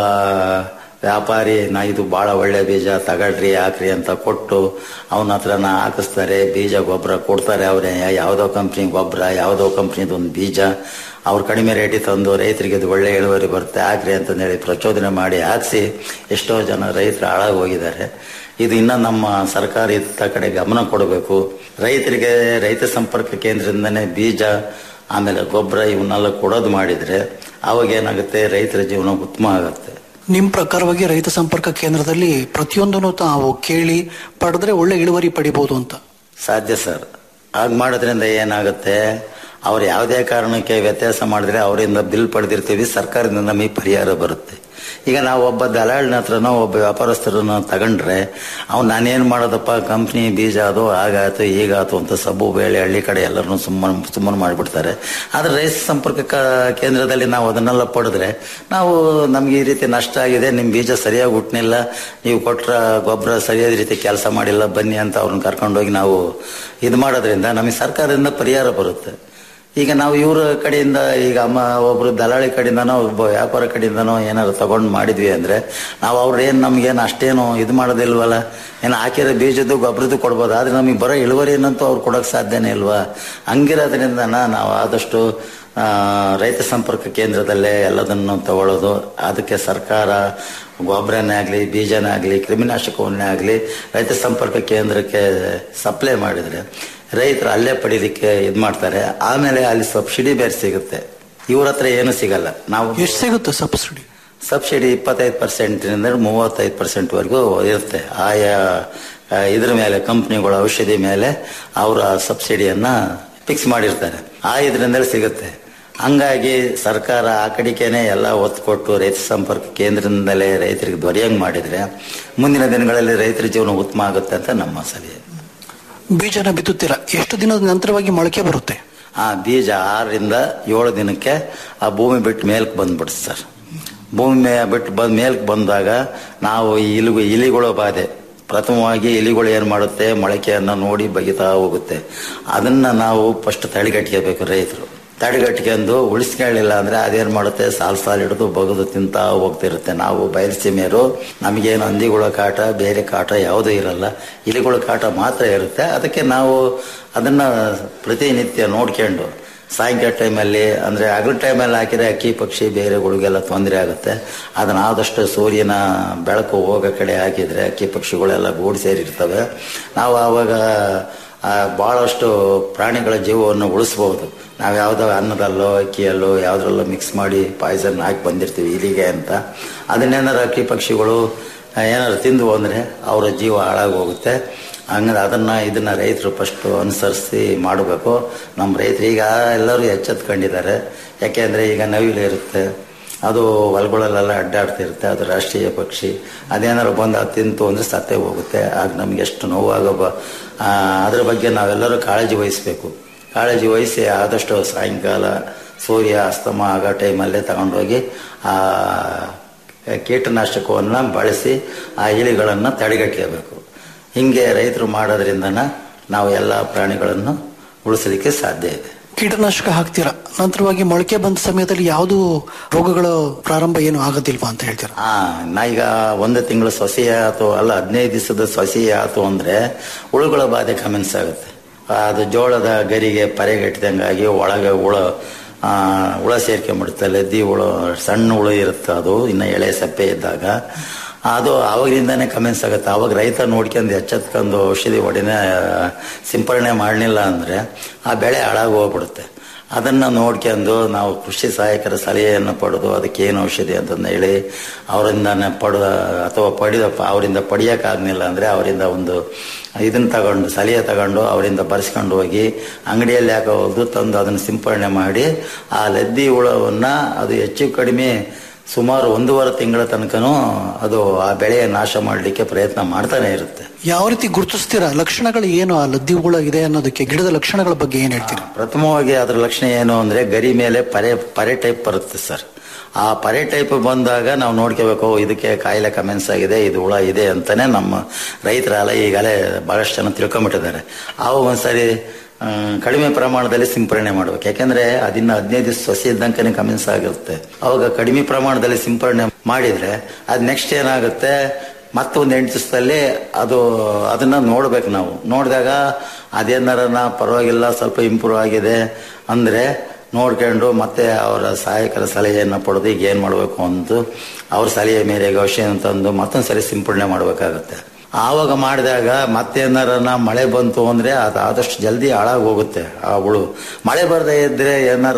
ವ್ಯಾಪಾರಿ ನಾ ಇದು ಬಹಳ ಒಳ್ಳೆ ಬೀಜ ತಗಳ್ರಿ ಹಾಕ್ರಿ ಅಂತ ಕೊಟ್ಟು ಅವನ ಹತ್ರನ ಹಾಕಿಸ್ತಾರೆ ಬೀಜ ಗೊಬ್ಬರ ಕೊಡ್ತಾರೆ ಅವರೇ ಯಾವುದೋ ಕಂಪ್ನಿ ಗೊಬ್ಬರ ಯಾವುದೋ ಕಂಪ್ನಿದು ಒಂದು ಬೀಜ ಅವ್ರು ಕಡಿಮೆ ರೇಟಿಗೆ ತಂದು ರೈತರಿಗೆ ಇದು ಒಳ್ಳೆ ಇಳುವರಿ ಬರುತ್ತೆ ಹಾಕ್ರಿ ಅಂತಂದೇಳಿ ಪ್ರಚೋದನೆ ಮಾಡಿ ಹಾಕ್ಸಿ ಎಷ್ಟೋ ಜನ ರೈತರು ಹಾಳಾಗಿ ಹೋಗಿದ್ದಾರೆ ಇದು ಇನ್ನ ನಮ್ಮ ಸರ್ಕಾರ ಇತ್ತ ಕಡೆ ಗಮನ ಕೊಡಬೇಕು ರೈತರಿಗೆ ರೈತ ಸಂಪರ್ಕ ಕೇಂದ್ರದಿಂದನೇ ಬೀಜ ಆಮೇಲೆ ಗೊಬ್ಬರ ಇವನ್ನೆಲ್ಲ ಕೊಡೋದು ಮಾಡಿದ್ರೆ ಅವಾಗ ಏನಾಗುತ್ತೆ ರೈತರ ಜೀವನ ಉತ್ತಮ ಆಗುತ್ತೆ ನಿಮ್ ಪ್ರಕಾರವಾಗಿ ರೈತ ಸಂಪರ್ಕ ಕೇಂದ್ರದಲ್ಲಿ ಪ್ರತಿಯೊಂದನ್ನು ತಾವು ಕೇಳಿ ಪಡೆದ್ರೆ ಒಳ್ಳೆ ಇಳುವರಿ ಪಡಿಬಹುದು ಅಂತ ಸಾಧ್ಯ ಸರ್ ಹಾಗೆ ಮಾಡೋದ್ರಿಂದ ಏನಾಗುತ್ತೆ ಅವ್ರು ಯಾವುದೇ ಕಾರಣಕ್ಕೆ ವ್ಯತ್ಯಾಸ ಮಾಡಿದ್ರೆ ಅವರಿಂದ ಬಿಲ್ ಪಡೆದಿರ್ತೀವಿ ಸರ್ಕಾರದಿಂದ ನಮಗೆ ಪರಿಹಾರ ಬರುತ್ತೆ ಈಗ ನಾವು ಒಬ್ಬ ದಲಾಳಿನ ಹತ್ರನೋ ಒಬ್ಬ ವ್ಯಾಪಾರಸ್ಥರನ್ನ ತಗೊಂಡ್ರೆ ಅವ್ನು ನಾನೇನು ಮಾಡೋದಪ್ಪ ಕಂಪ್ನಿ ಬೀಜ ಅದು ಹಾಗಾಯ್ತು ಹೀಗಾಯ್ತು ಅಂತ ಸಬ್ಬು ಬೇಳೆ ಹಳ್ಳಿ ಕಡೆ ಎಲ್ಲರನ್ನು ಸುಮ್ಮನೆ ಸುಮ್ಮನೆ ಮಾಡಿಬಿಡ್ತಾರೆ ಆದ್ರೆ ರೈತ ಸಂಪರ್ಕ ಕ- ಕೇಂದ್ರದಲ್ಲಿ ನಾವು ಅದನ್ನೆಲ್ಲ ಪಡೆದ್ರೆ ನಾವು ನಮ್ಗೆ ಈ ರೀತಿ ನಷ್ಟ ಆಗಿದೆ ನಿಮ್ ಬೀಜ ಸರಿಯಾಗಿ ಹುಟ್ಟನಿಲ್ಲ ನೀವು ಕೊಟ್ರ ಗೊಬ್ಬರ ಸರಿಯಾದ ರೀತಿ ಕೆಲಸ ಮಾಡಿಲ್ಲ ಬನ್ನಿ ಅಂತ ಅವ್ರನ್ನ ಕರ್ಕೊಂಡೋಗಿ ನಾವು ಇದು ಮಾಡೋದ್ರಿಂದ ನಮಗೆ ಸರ್ಕಾರದಿಂದ ಪರಿಹಾರ ಬರುತ್ತೆ ಈಗ ನಾವು ಇವ್ರ ಕಡೆಯಿಂದ ಈಗ ಅಮ್ಮ ಒಬ್ರು ದಲಾಳಿ ಕಡೆಯಿಂದನೋ ಒಬ್ಬ ವ್ಯಾಪಾರ ಕಡೆಯಿಂದನೋ ಏನಾದ್ರು ತಗೊಂಡ್ ಮಾಡಿದ್ವಿ ಅಂದ್ರೆ ನಾವು ಅವ್ರ ಏನ್ ನಮ್ಗೇನು ಅಷ್ಟೇನು ಇದು ಮಾಡೋದಿಲ್ವಲ್ಲ ಏನು ಹಾಕಿರೋ ಬೀಜದ್ದು ಗೊಬ್ಬರದ್ದು ಕೊಡ್ಬೋದು ಆದ್ರೆ ನಮಗೆ ಬರೋ ಇಳುವರಿನಂತೂ ಅವ್ರು ಕೊಡೋಕೆ ಸಾಧ್ಯನೇ ಇಲ್ವಾ ಹಂಗಿರೋದ್ರಿಂದ ನಾವು ಆದಷ್ಟು ಆ, ರೈತ ಸಂಪರ್ಕ ಕೇಂದ್ರದಲ್ಲೇ ಎಲ್ಲದನ್ನು ತಗೊಳ್ಳೋದು ಅದಕ್ಕೆ ಸರ್ಕಾರ ಗೊಬ್ಬರನೇ ಆಗಲಿ ಬೀಜನೇ ಆಗಲಿ ಕ್ರಿಮಿನಾಶಕವನ್ನೇ ಆಗಲಿ ರೈತ ಸಂಪರ್ಕ ಕೇಂದ್ರಕ್ಕೆ ಸಪ್ಲೈ ಮಾಡಿದ್ರೆ ರೈತರು ಅಲ್ಲೇ ಪಡೀಲಿಕ್ಕೆ ಇದು ಮಾಡ್ತಾರೆ ಆಮೇಲೆ ಅಲ್ಲಿ ಸಬ್ಸಿಡಿ ಬೇರೆ ಸಿಗುತ್ತೆ ಇವ್ರ ಹತ್ರ ಏನು ಸಿಗಲ್ಲ ನಾವು ಎಷ್ಟು ಸಿಗುತ್ತೆ ಸಬ್ಸಿಡಿ ಸಬ್ಸಿಡಿ ಇಪ್ಪತ್ತೈದು ಪರ್ಸೆಂಟ್ನಿಂದ ಮೂವತ್ತೈದು ಪರ್ಸೆಂಟ್ವರೆಗೂ ಇರುತ್ತೆ ಆಯಾ ಆ, ಇದ್ರ ಮೇಲೆ ಕಂಪ್ನಿಗಳ ಔಷಧಿ ಮೇಲೆ ಅವರ ಸಬ್ಸಿಡಿಯನ್ನ ಫಿಕ್ಸ್ ಮಾಡಿರ್ತಾರೆ ಆ ಇದರಿಂದಲೇ ಸಿಗುತ್ತೆ ಹಂಗಾಗಿ ಸರ್ಕಾರ ಆ ಕಡೆಗೇನೆ ಎಲ್ಲ ಒತ್ತು ಕೊಟ್ಟು ರೈತ ಸಂಪರ್ಕ ಕೇಂದ್ರದಿಂದಲೇ ರೈತರಿಗೆ ದೊರೆಯಂಗ್ ಮಾಡಿದ್ರೆ ಮುಂದಿನ ದಿನಗಳಲ್ಲಿ ರೈತರ ಜೀವನ ಉತ್ತಮ ಆಗುತ್ತೆ ಅಂತ ನಮ್ಮ ಸಲಹೆ ಬೀಜನ ಬಿತ್ತುತ್ತೀರಾ ಎಷ್ಟು ದಿನದ ನಂತರವಾಗಿ ಮೊಳಕೆ ಬರುತ್ತೆ ಆ ಬೀಜ ಆರರಿಂದ ಏಳು ದಿನಕ್ಕೆ ಆ ಭೂಮಿ ಬಿಟ್ಟು ಮೇಲ್ಕ್ ಬಂದ್ಬಿಡುತ್ತೆ ಸರ್ ಭೂಮಿ ಮೇ ಬಿಟ್ಟು ಬಂದ್ ಮೇಲ್ಕ್ ಬಂದಾಗ ನಾವು ಈ ಇಲಿಗು ಇಲಿಗಳ ಬಾಧೆ ಪ್ರಥಮವಾಗಿ ಇಲಿಗಳು ಏನ್ ಮಾಡುತ್ತೆ ಮೊಳಕೆಯನ್ನ ನೋಡಿ ಬಗಿತಾ ಹೋಗುತ್ತೆ ಅದನ್ನ ನಾವು ಫಸ್ಟ್ ತಡೆಗಟ್ಕೋಬೇಕು ರೈತರು ತಡೆಗಟ್ಕೊಂಡು ಉಳಿಸ್ಕೊಳ್ಳಿಲ್ಲ ಅಂದ್ರೆ ಅದೇನ್ ಮಾಡುತ್ತೆ ಸಾಲ್ ಸಾಲ್ ಹಿಡಿದು ಬಗದು ತಿಂತಾ ಹೋಗ್ತಿರುತ್ತೆ ನಾವು ಬಯಲುಸೀಮೆಯರು ನಮಗೇನು ಹಂದಿಗಳ ಕಾಟ ಬೇರೆ ಕಾಟ ಯಾವುದೂ ಇರಲ್ಲ ಇಲಿಗಳ ಕಾಟ ಮಾತ್ರ ಇರುತ್ತೆ ಅದಕ್ಕೆ ನಾವು ಅದನ್ನ ಪ್ರತಿನಿತ್ಯ ನೋಡ್ಕೊಂಡು ಸಾಯಂಕಾಲ ಟೈಮಲ್ಲಿ ಅಂದ್ರೆ ಹಗಲು ಟೈಮಲ್ಲಿ ಹಾಕಿದ್ರೆ ಅಕ್ಕಿ ಪಕ್ಷಿ ಬೇರೆಗಳಿಗೆಲ್ಲ ತೊಂದರೆ ಆಗುತ್ತೆ ಅದನ್ನ ಆದಷ್ಟು ಸೂರ್ಯನ ಬೆಳಕು ಹೋಗೋ ಕಡೆ ಹಾಕಿದ್ರೆ ಅಕ್ಕಿ ಪಕ್ಷಿಗಳೆಲ್ಲ ಗೂಡು ಸೇರಿರ್ತವೆ ನಾವು ಆವಾಗ ಆ, ಬಹಳಷ್ಟು ಪ್ರಾಣಿಗಳ ಜೀವವನ್ನು ಉಳಿಸ್ಬೋದು ನಾವು ಯಾವುದೋ ಅನ್ನದಲ್ಲೋ ಅಕ್ಕಿಯಲ್ಲೋ ಯಾವುದ್ರಲ್ಲೋ ಮಿಕ್ಸ್ ಮಾಡಿ ಪಾಯ್ಸನ್ ಹಾಕಿ ಬಂದಿರ್ತೀವಿ ಇಲಿಗೆ ಅಂತ ಅದನ್ನೇನಾರು ಅಕ್ಕಿ ಪಕ್ಷಿಗಳು ಆ, ಏನಾದ್ರು ತಿಂದು ಅಂದ್ರೆ ಅವರ ಜೀವ ಹಾಳಾಗಿ ಹೋಗುತ್ತೆ ಹಂಗಂದ್ರೆ ಅದನ್ನ ಇದನ್ನ ರೈತರು ಫಸ್ಟ್ ಅನುಸರಿಸಿ ಮಾಡಬೇಕು ನಮ್ಮ ರೈತರು ಈಗ ಎಲ್ಲರೂ ಎಚ್ಚೆತ್ಕೊಂಡಿದ್ದಾರೆ ಯಾಕೆಂದ್ರೆ ಈಗ ನವಿಲು ಇರುತ್ತೆ ಅದು ಹೊಲಗಳಲ್ಲೆಲ್ಲ ಅಡ್ಡಾಡ್ತಿರುತ್ತೆ ಅದು ರಾಷ್ಟ್ರೀಯ ಪಕ್ಷಿ ಅದೇನಾದ್ರು ಬಂದು ಅದು ತಿಂತು ಅಂದ್ರೆ ಸತ್ತೇ ಹೋಗುತ್ತೆ ಆಗ ನಮ್ಗೆ ಎಷ್ಟು ನೋವಾಗ ಬ- ಆ, ಅದ್ರ ಬಗ್ಗೆ ನಾವೆಲ್ಲರೂ ಕಾಳಜಿ ವಹಿಸ್ಬೇಕು ಕಾಳಜಿ ವಹಿಸಿ ಆದಷ್ಟು ಸಾಯಂಕಾಲ ಸೂರ್ಯ ಅಸ್ತಮ ಆಗೋ ಟೈಮಲ್ಲೇ ತಗೊಂಡೋಗಿ ಆ ಕೀಟನಾಶಕವನ್ನು ಬಳಸಿ ಆ ಇಲಿಗಳನ್ನು ತಡೆಗಟ್ಟಬೇಕು ಹಿಂಗೆ ರೈತರು ಮಾಡೋದ್ರಿಂದನ ನಾವು ಎಲ್ಲ ಪ್ರಾಣಿಗಳನ್ನು ಉಳಿಸಲಿಕ್ಕೆ ಸಾಧ್ಯ ಇದೆ ಕೀಟನಾಶಕ ಹಾಕ್ತೀರಾ ನಂತರವಾಗಿ ಮೊಳಕೆ ಬಂದ ಸಮಯದಲ್ಲಿ ಯಾವುದು ರೋಗಗಳ ಪ್ರಾರಂಭ ಏನು ಆಗೋದಿಲ್ವಾ ಅಂತ ಹೇಳ್ತೀರಾ ಆ ನಾ ಈಗ ಒಂದು ತಿಂಗಳು ಸೊಸೆ ಆಯ್ತು ಅಲ್ಲ ಹದಿನೈದು ದಿವಸದ ಸೊಸೆ ಆಯ್ತು ಅಂದ್ರೆ ಹುಳುಗಳ ಬಾಧೆ ಕಮೆನ್ಸ್ ಆಗುತ್ತೆ ಅದು ಜೋಳದ ಗರಿಗೆ ಪರೆಗಟ್ಟಿದಂಗಾಗಿ ಒಳಗೆ ಹುಳ ಆ, ಹುಳ ಸೇರ್ಕೊಂಡ್ಬಿಡುತ್ತೆ ಲದ್ದಿ ಹುಳು ಸಣ್ಣ ಹುಳು ಇರುತ್ತೆ ಅದು ಇನ್ನು ಎಳೆ ಸಪ್ಪೆ ಇದ್ದಾಗ ಅದು ಆವಾಗಿಂದಾನೇ ಕಮೆನ್ಸ್ ಆಗುತ್ತೆ ಅವಾಗ ರೈತ ನೋಡ್ಕೊಂಡು ಎಚ್ಚೆತ್ಕೊಂಡು ಔಷಧಿ ಹೊಡಿನ ಸಿಂಪರಣೆ ಮಾಡಲಿಲ್ಲ ಅಂದ್ರೆ ಆ ಬೆಳೆ ಹಾಳಾಗಿ ಹೋಗ್ಬಿಡುತ್ತೆ ಅದನ್ನ ನೋಡ್ಕೊಂಡು ನಾವು ಕೃಷಿ ಸಹಾಯಕರ ಸಲಹೆಯನ್ನು ಪಡೆದು ಅದಕ್ಕೆ ಏನು ಔಷಧಿ ಅಂತಂದು ಹೇಳಿ ಅವರಿಂದ ಪಡ ಅಥವಾ ಪಡೆದ ಅವರಿಂದ ಪಡೆಯೋಕ್ಕಾಗಲಿಲ್ಲ ಅಂದ್ರೆ ಅವರಿಂದ ಒಂದು ಇದನ್ನ ತಗೊಂಡು ಸಲಹೆ ತಗೊಂಡು ಅವರಿಂದ ಬರ್ಸ್ಕೊಂಡು ಹೋಗಿ ಅಂಗಡಿಯಲ್ಲಿ ಹಾಕೋದು ತಂದು ಅದನ್ನು ಸಿಂಪರಣೆ ಮಾಡಿ ಆ ಲದ್ದಿ ಹುಳವನ್ನ ಅದು ಹೆಚ್ಚು ಕಡಿಮೆ ಸುಮಾರು ಒಂದೂವರೆ ತಿಂಗಳ ತನಕನೂ ಅದು ಆ ಬೆಳೆಯ ನಾಶ ಮಾಡಲಿಕ್ಕೆ ಪ್ರಯತ್ನ ಮಾಡ್ತಾನೆ ಇರುತ್ತೆ ಯಾವ ರೀತಿ ಗುರುತಿಸ್ತೀರಾ ಲಕ್ಷಣಗಳು ಏನು ಆ ಲದ್ದಿವುಗಳ ಇದೆ ಅನ್ನೋದಕ್ಕೆ ಗಿಡದ ಲಕ್ಷಣಗಳ ಬಗ್ಗೆ ಏನ್ ಹೇಳ್ತೀರಾ ಪ್ರಥಮವಾಗಿ ಅದರ ಲಕ್ಷಣ ಏನು ಅಂದ್ರೆ ಗರಿ ಮೇಲೆ ಪರೆ ಪರೆ ಟೈಪ್ ಬರುತ್ತೆ ಸರ್ ಆ ಪರೆ ಟೈಪ್ ಬಂದಾಗ ನಾವು ನೋಡ್ಕೋಬೇಕು ಓ, ಇದಕ್ಕೆ ಕಾಯಿಲೆ ಕಮೆನ್ಸ್ ಆಗಿದೆ ಇದು ಹುಳ ಇದೆ ಅಂತಾನೆ ನಮ್ಮ ರೈತರೆಲ್ಲ ಈಗಲೇ ಬಹಳಷ್ಟು ಜನ ತಿಳ್ಕೊಂಬಿಟ್ಟಿದ್ದಾರೆ ಆವಾಗ ಒಂದ್ಸರಿ ಆ, ಕಡಿಮೆ ಪ್ರಮಾಣದಲ್ಲಿ ಸಿಂಪರಣೆ ಮಾಡ್ಬೇಕು ಯಾಕಂದ್ರೆ ಅದನ್ನ ಹದಿನೈದು ದಿವಸ ಸಸಿ ಇದ್ದಂಕನೆ ಕಮೆನ್ಸ್ ಆಗಿರುತ್ತೆ ಅವಾಗ ಕಡಿಮೆ ಪ್ರಮಾಣದಲ್ಲಿ ಸಿಂಪರಣೆ ಮಾಡಿದ್ರೆ ಅದ್ ನೆಕ್ಸ್ಟ್ ಏನಾಗುತ್ತೆ ಮತ್ತೊಂದು ಎಂಟು ದಿವಸದಲ್ಲಿ ಅದು ಅದನ್ನ ನೋಡ್ಬೇಕು ನಾವು ನೋಡಿದಾಗ ಅದೇನಾರ ಪರವಾಗಿಲ್ಲ ಸ್ವಲ್ಪ ಇಂಪ್ರೂವ್ ಆಗಿದೆ ಅಂದ್ರೆ ನೋಡ್ಕೊಂಡು ಮತ್ತೆ ಅವರ ಸಹಾಯಕರ ಸಲಹೆಯನ್ನು ಪಡೆದು ಈಗ ಏನ್ ಮಾಡಬೇಕು ಅಂತ ಅವ್ರ ಸಲಹೆ ಮೇರೆಗೆ ಔಷಧಿ ತಂದು ಮತ್ತೊಂದು ಸರಿ ಸಿಂಪಡಣೆ ಮಾಡಬೇಕಾಗುತ್ತೆ ಆವಾಗ ಮಾಡಿದಾಗ ಮತ್ತೇನಾರ ಮಳೆ ಬಂತು ಅಂದ್ರೆ ಅದು ಆದಷ್ಟು ಜಲ್ದಿ ಹಾಳಾಗಿ ಹೋಗುತ್ತೆ ಆ ಹುಳು ಮಳೆ ಬರದೇ ಇದ್ರೆ ಏನಾರ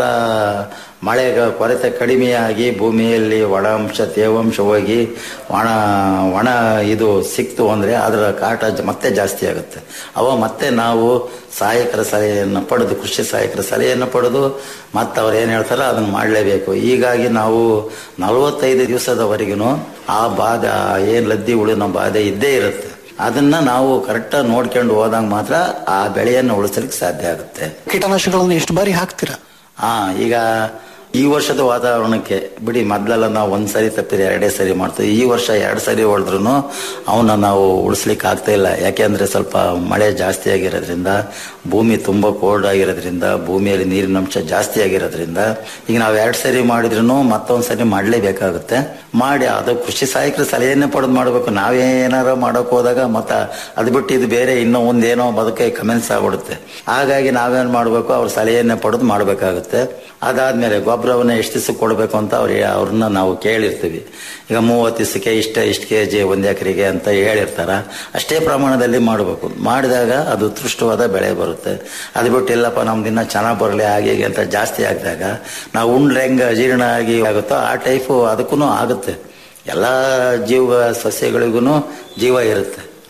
ಮಳೆ ಕೊರತೆ ಕಡಿಮೆಯಾಗಿ ಭೂಮಿಯಲ್ಲಿ ಒಣಾಂಶ ತೇವಾಂಶ ಹೋಗಿ ಒಣ ಒಣ ಇದು ಸಿಕ್ತು ಅಂದ್ರೆ ಅದರ ಕಾಟ ಜ- ಮತ್ತೆ ಜಾಸ್ತಿ ಆಗುತ್ತೆ ಅವ ಮತ್ತೆ ನಾವು ಸಹಾಯಕರ ಸಲಹೆಯನ್ನು ಪಡೆದು ಕೃಷಿ ಸಹಾಯಕರ ಸಲಹೆಯನ್ನು ಪಡೆದು ಮತ್ತೆ ಅವ್ರು ಏನ್ ಹೇಳ್ತಾರೋ ಅದನ್ನ ಮಾಡಲೇಬೇಕು ಹೀಗಾಗಿ ನಾವು ನಲವತ್ತೈದು ದಿವಸದವರೆಗೂ ಆ ಬಾಧೆ ಏನ್ ಲದ್ದಿ ಹುಳಿನ ಬಾಧೆ ಇದ್ದೇ ಇರುತ್ತೆ ಅದನ್ನ ನಾವು ಕರೆಕ್ಟ್ ನೋಡ್ಕೊಂಡು ಹೋದಾಗ ಮಾತ್ರ ಆ ಬೆಳೆಯನ್ನು ಉಳಿಸಲಿಕ್ಕೆ ಸಾಧ್ಯ ಆಗುತ್ತೆ ಕೀಟನಾಶಕಗಳನ್ನು ಎಷ್ಟು ಬಾರಿ ಹಾಕ್ತೀರಾ ಹಾ ಈಗ ಈ ವರ್ಷದ ವಾತಾವರಣಕ್ಕೆ ಬಿಡಿ ಮೊದ್ಲೆಲ್ಲ ನಾವು ಒಂದ್ ಸರಿ ತಪ್ಪಿದ್ರೆ ಎರಡೇ ಸರಿ ಮಾಡ್ತೀವಿ ಈ ವರ್ಷ ಎರಡ್ ಸರಿ ಹೊಡೆದ್ರು ಅವನ್ನ ನಾವು ಉಳಿಸ್ಲಿಕ್ಕೆ ಆಗ್ತಾ ಇಲ್ಲ ಯಾಕೆಂದ್ರೆ ಸ್ವಲ್ಪ ಮಳೆ ಜಾಸ್ತಿ ಆಗಿರೋದ್ರಿಂದ ಭೂಮಿ ತುಂಬಾ ಕೋಲ್ಡ್ ಆಗಿರೋದ್ರಿಂದ ಭೂಮಿಯಲ್ಲಿ ನೀರಿನ ಅಂಶ ಜಾಸ್ತಿ ಆಗಿರೋದ್ರಿಂದ ಈಗ ನಾವು ಎರಡ್ ಸರಿ ಮಾಡಿದ್ರು ಮತ್ತೊಂದ್ ಸರಿ ಮಾಡ್ಲೇಬೇಕಾಗುತ್ತೆ ಮಾಡಿ ಅದು ಕೃಷಿ ಸಹಾಯಕರ ಸಲಹೆಯನ್ನೇ ಪಡೆದು ಮಾಡ್ಬೇಕು ನಾವೇನಾರ ಮಾಡಕ್ ಹೋದಾಗ ಮತ್ತ ಅದು ಬಿಟ್ಟು ಇದು ಬೇರೆ ಇನ್ನೂ ಒಂದೇನೋ ಬದುಕೆ ಕಮೆನ್ಸ್ ಆಗ್ಬಿಡುತ್ತೆ ಹಾಗಾಗಿ ನಾವೇನ್ ಮಾಡ್ಬೇಕು ಅವ್ರ ಸಲಹೆಯನ್ನೇ ಪಡೆದು ಮಾಡ್ಬೇಕಾಗುತ್ತೆ ಅದಾದ್ಮೇಲೆ ಗೊಬ್ಬರವನ್ನ ಎಷ್ಟು ದಿವಸಕ್ಕೆ ಕೊಡಬೇಕು ಅಂತ ಅವ್ರು ಅವ್ರನ್ನ ನಾವು ಕೇಳಿರ್ತೀವಿ ಈಗ ಮೂವತ್ತು ದಿವಸಕ್ಕೆ ಇಷ್ಟ ಇಷ್ಟು ಕೆ ಜಿ ಒಂದ್ ಎಕರೆಗೆ ಅಂತ ಹೇಳಿರ್ತಾರ ಅಷ್ಟೇ ಪ್ರಮಾಣದಲ್ಲಿ ಮಾಡಬೇಕು ಮಾಡಿದಾಗ ಅದು ಉತ್ಕೃಷ್ಟವಾದ ಬೆಳೆ ಬರುತ್ತೆ ಅದು ಬಿಟ್ಟು ಇಲ್ಲಪ್ಪ ನಮ್ದು ಇನ್ನ ಚೆನ್ನಾಗಿ ಬರಲಿ ಹಾಗೆ ಹೀಗೆ ಅಂತ ಜಾಸ್ತಿ ಆಗಿದಾಗ ನಾವು ಉಂಡ್ರೆ ಹೆಂಗ ಅಜೀರ್ಣ ಆಗಿ ಆಗುತ್ತೋ ಆ ಟೈಪು ಅದಕ್ಕೂ ಆಗುತ್ತೆ ಎಲ್ಲ ಜೀವ ಸಸ್ಯಗಳಿಗೂ ಜೀವ ಇರುತ್ತೆ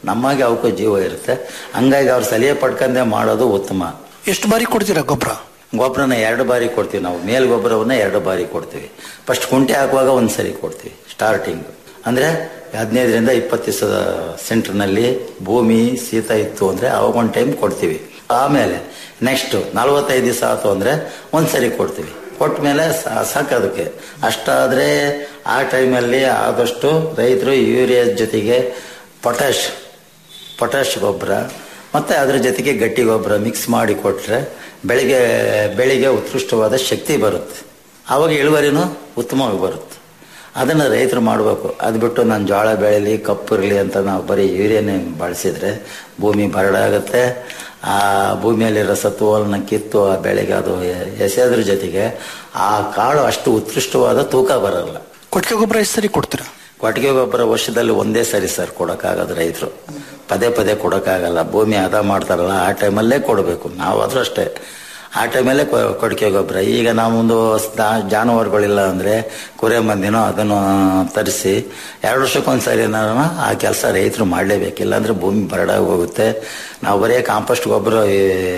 ನಮ್ಮಾಗೆ ಅವಕ್ಕೂ ಜೀವ ಇರುತ್ತೆ ಹಂಗಾಗಿ ಅವ್ರು ಸಲಹೆ ಪಡ್ಕಂದೆ ಮಾಡೋದು ಉತ್ತಮ ಎಷ್ಟು ಬಾರಿ ಕೊಡ್ತೀರಾ ಗೊಬ್ಬರ ಗೊಬ್ಬರನ ಎರಡು ಬಾರಿ ಕೊಡ್ತೀವಿ ನಾವು ಮೇಲ್ ಗೊಬ್ಬರವನ್ನ ಎರಡು ಬಾರಿ ಕೊಡ್ತೀವಿ ಫಸ್ಟ್ ಕುಂಟೆ ಹಾಕುವಾಗ ಒಂದು ಸರಿ ಕೊಡ್ತೀವಿ ಸ್ಟಾರ್ಟಿಂಗ್ ಅಂದ್ರೆ ಹದಿನೈದರಿಂದ ಇಪ್ಪತ್ತು ದಿವಸದ ಸೆಂಟರ್ನಲ್ಲಿ ಭೂಮಿ ಶೀತ ಇತ್ತು ಅಂದ್ರೆ ಅವಾಗ ಒಂದು ಟೈಮ್ ಕೊಡ್ತೀವಿ ಆಮೇಲೆ ನೆಕ್ಸ್ಟ್ ನಲವತ್ತೈದು ದಿವಸ ಆಯ್ತು ಅಂದ್ರೆ ಒಂದ್ಸರಿ ಕೊಡ್ತೀವಿ ಕೊಟ್ಟ ಮೇಲೆ ಸಾಕು ಅದಕ್ಕೆ ಅಷ್ಟಾದ್ರೆ ಆ ಟೈಮಲ್ಲಿ ಆದಷ್ಟು ರೈತರು ಯೂರಿಯಾ ಜೊತೆಗೆ ಪೊಟ್ಯಾಶ್ ಪೊಟ್ಯಾಶ್ ಗೊಬ್ಬರ ಮತ್ತು ಅದ್ರ ಜೊತೆಗೆ ಗಟ್ಟಿ ಗೊಬ್ಬರ ಮಿಕ್ಸ್ ಮಾಡಿ ಕೊಟ್ಟರೆ ಬೆಳಿಗ್ಗೆ ಬೆಳಿಗ್ಗೆ ಉತ್ಕೃಷ್ಟವಾದ ಶಕ್ತಿ ಬರುತ್ತೆ ಆವಾಗ ಇಳುವರಿನೂ ಉತ್ತಮವಾಗಿ ಬರುತ್ತೆ ಅದನ್ನು ರೈತರು ಮಾಡಬೇಕು ಅದು ಬಿಟ್ಟು ನಾನು ಜೋಳ ಬೆಳೀಲಿ ಕಪ್ಪು ಇರಲಿ ಅಂತ ನಾವು ಬರೀ ಯೂರಿಯಾನೇ ಬಳಸಿದ್ರೆ ಭೂಮಿ ಬರಡಾಗುತ್ತೆ ಆ ಭೂಮಿಯಲ್ಲಿರೋ ಸತ್ವವನ್ನು ಕಿತ್ತು ಆ ಬೆಳೆಗೆ ಅದು ಎಸೆಯೋದ್ರ ಜೊತೆಗೆ ಆ ಕಾಳು ಅಷ್ಟು ಉತ್ಕೃಷ್ಟವಾದ ತೂಕ ಬರಲ್ಲ ಕೊಟ್ಟಿಗೆ ಗೊಬ್ಬರ ಎಷ್ಟು ಸರಿ ಕೊಡ್ತೀರಾ ಕೊಟ್ಟಿಗೆ ಗೊಬ್ಬರ ವರ್ಷದಲ್ಲಿ ಒಂದೇ ಸರಿ ಸರ್ ಕೊಡೋಕ್ಕಾಗೋದು ರೈತರು ಪದೇ ಪದೇ ಕೊಡೋಕ್ಕಾಗಲ್ಲ ಭೂಮಿ ಹದ ಮಾಡ್ತಾರಲ್ಲ ಆ ಟೈಮಲ್ಲೇ ಕೊಡಬೇಕು ನಾವಾದ್ರೂ ಅಷ್ಟೇ ಆ ಟೈಮಲ್ಲೇ ಕೊಟ್ಟಿಗೆ ಗೊಬ್ಬರ ಈಗ ನಾವೊಂದು ದ- ಜಾನುವಾರುಗಳಿಲ್ಲ ಅಂದರೆ ಕುರೆ ಮಂದಿನೋ ಅದನ್ನು ತರಿಸಿ ಎರಡು ವರ್ಷಕ್ಕೊಂದ್ಸರಿ ಆ ಕೆಲಸ ರೈತರು ಮಾಡಲೇಬೇಕು ಇಲ್ಲಾಂದ್ರೆ ಭೂಮಿ ಬರಡಾಗಿ ಹೋಗುತ್ತೆ ನಾವು ಬರೀ ಕಾಂಪೋಸ್ಟ್ ಗೊಬ್ಬರ ಈ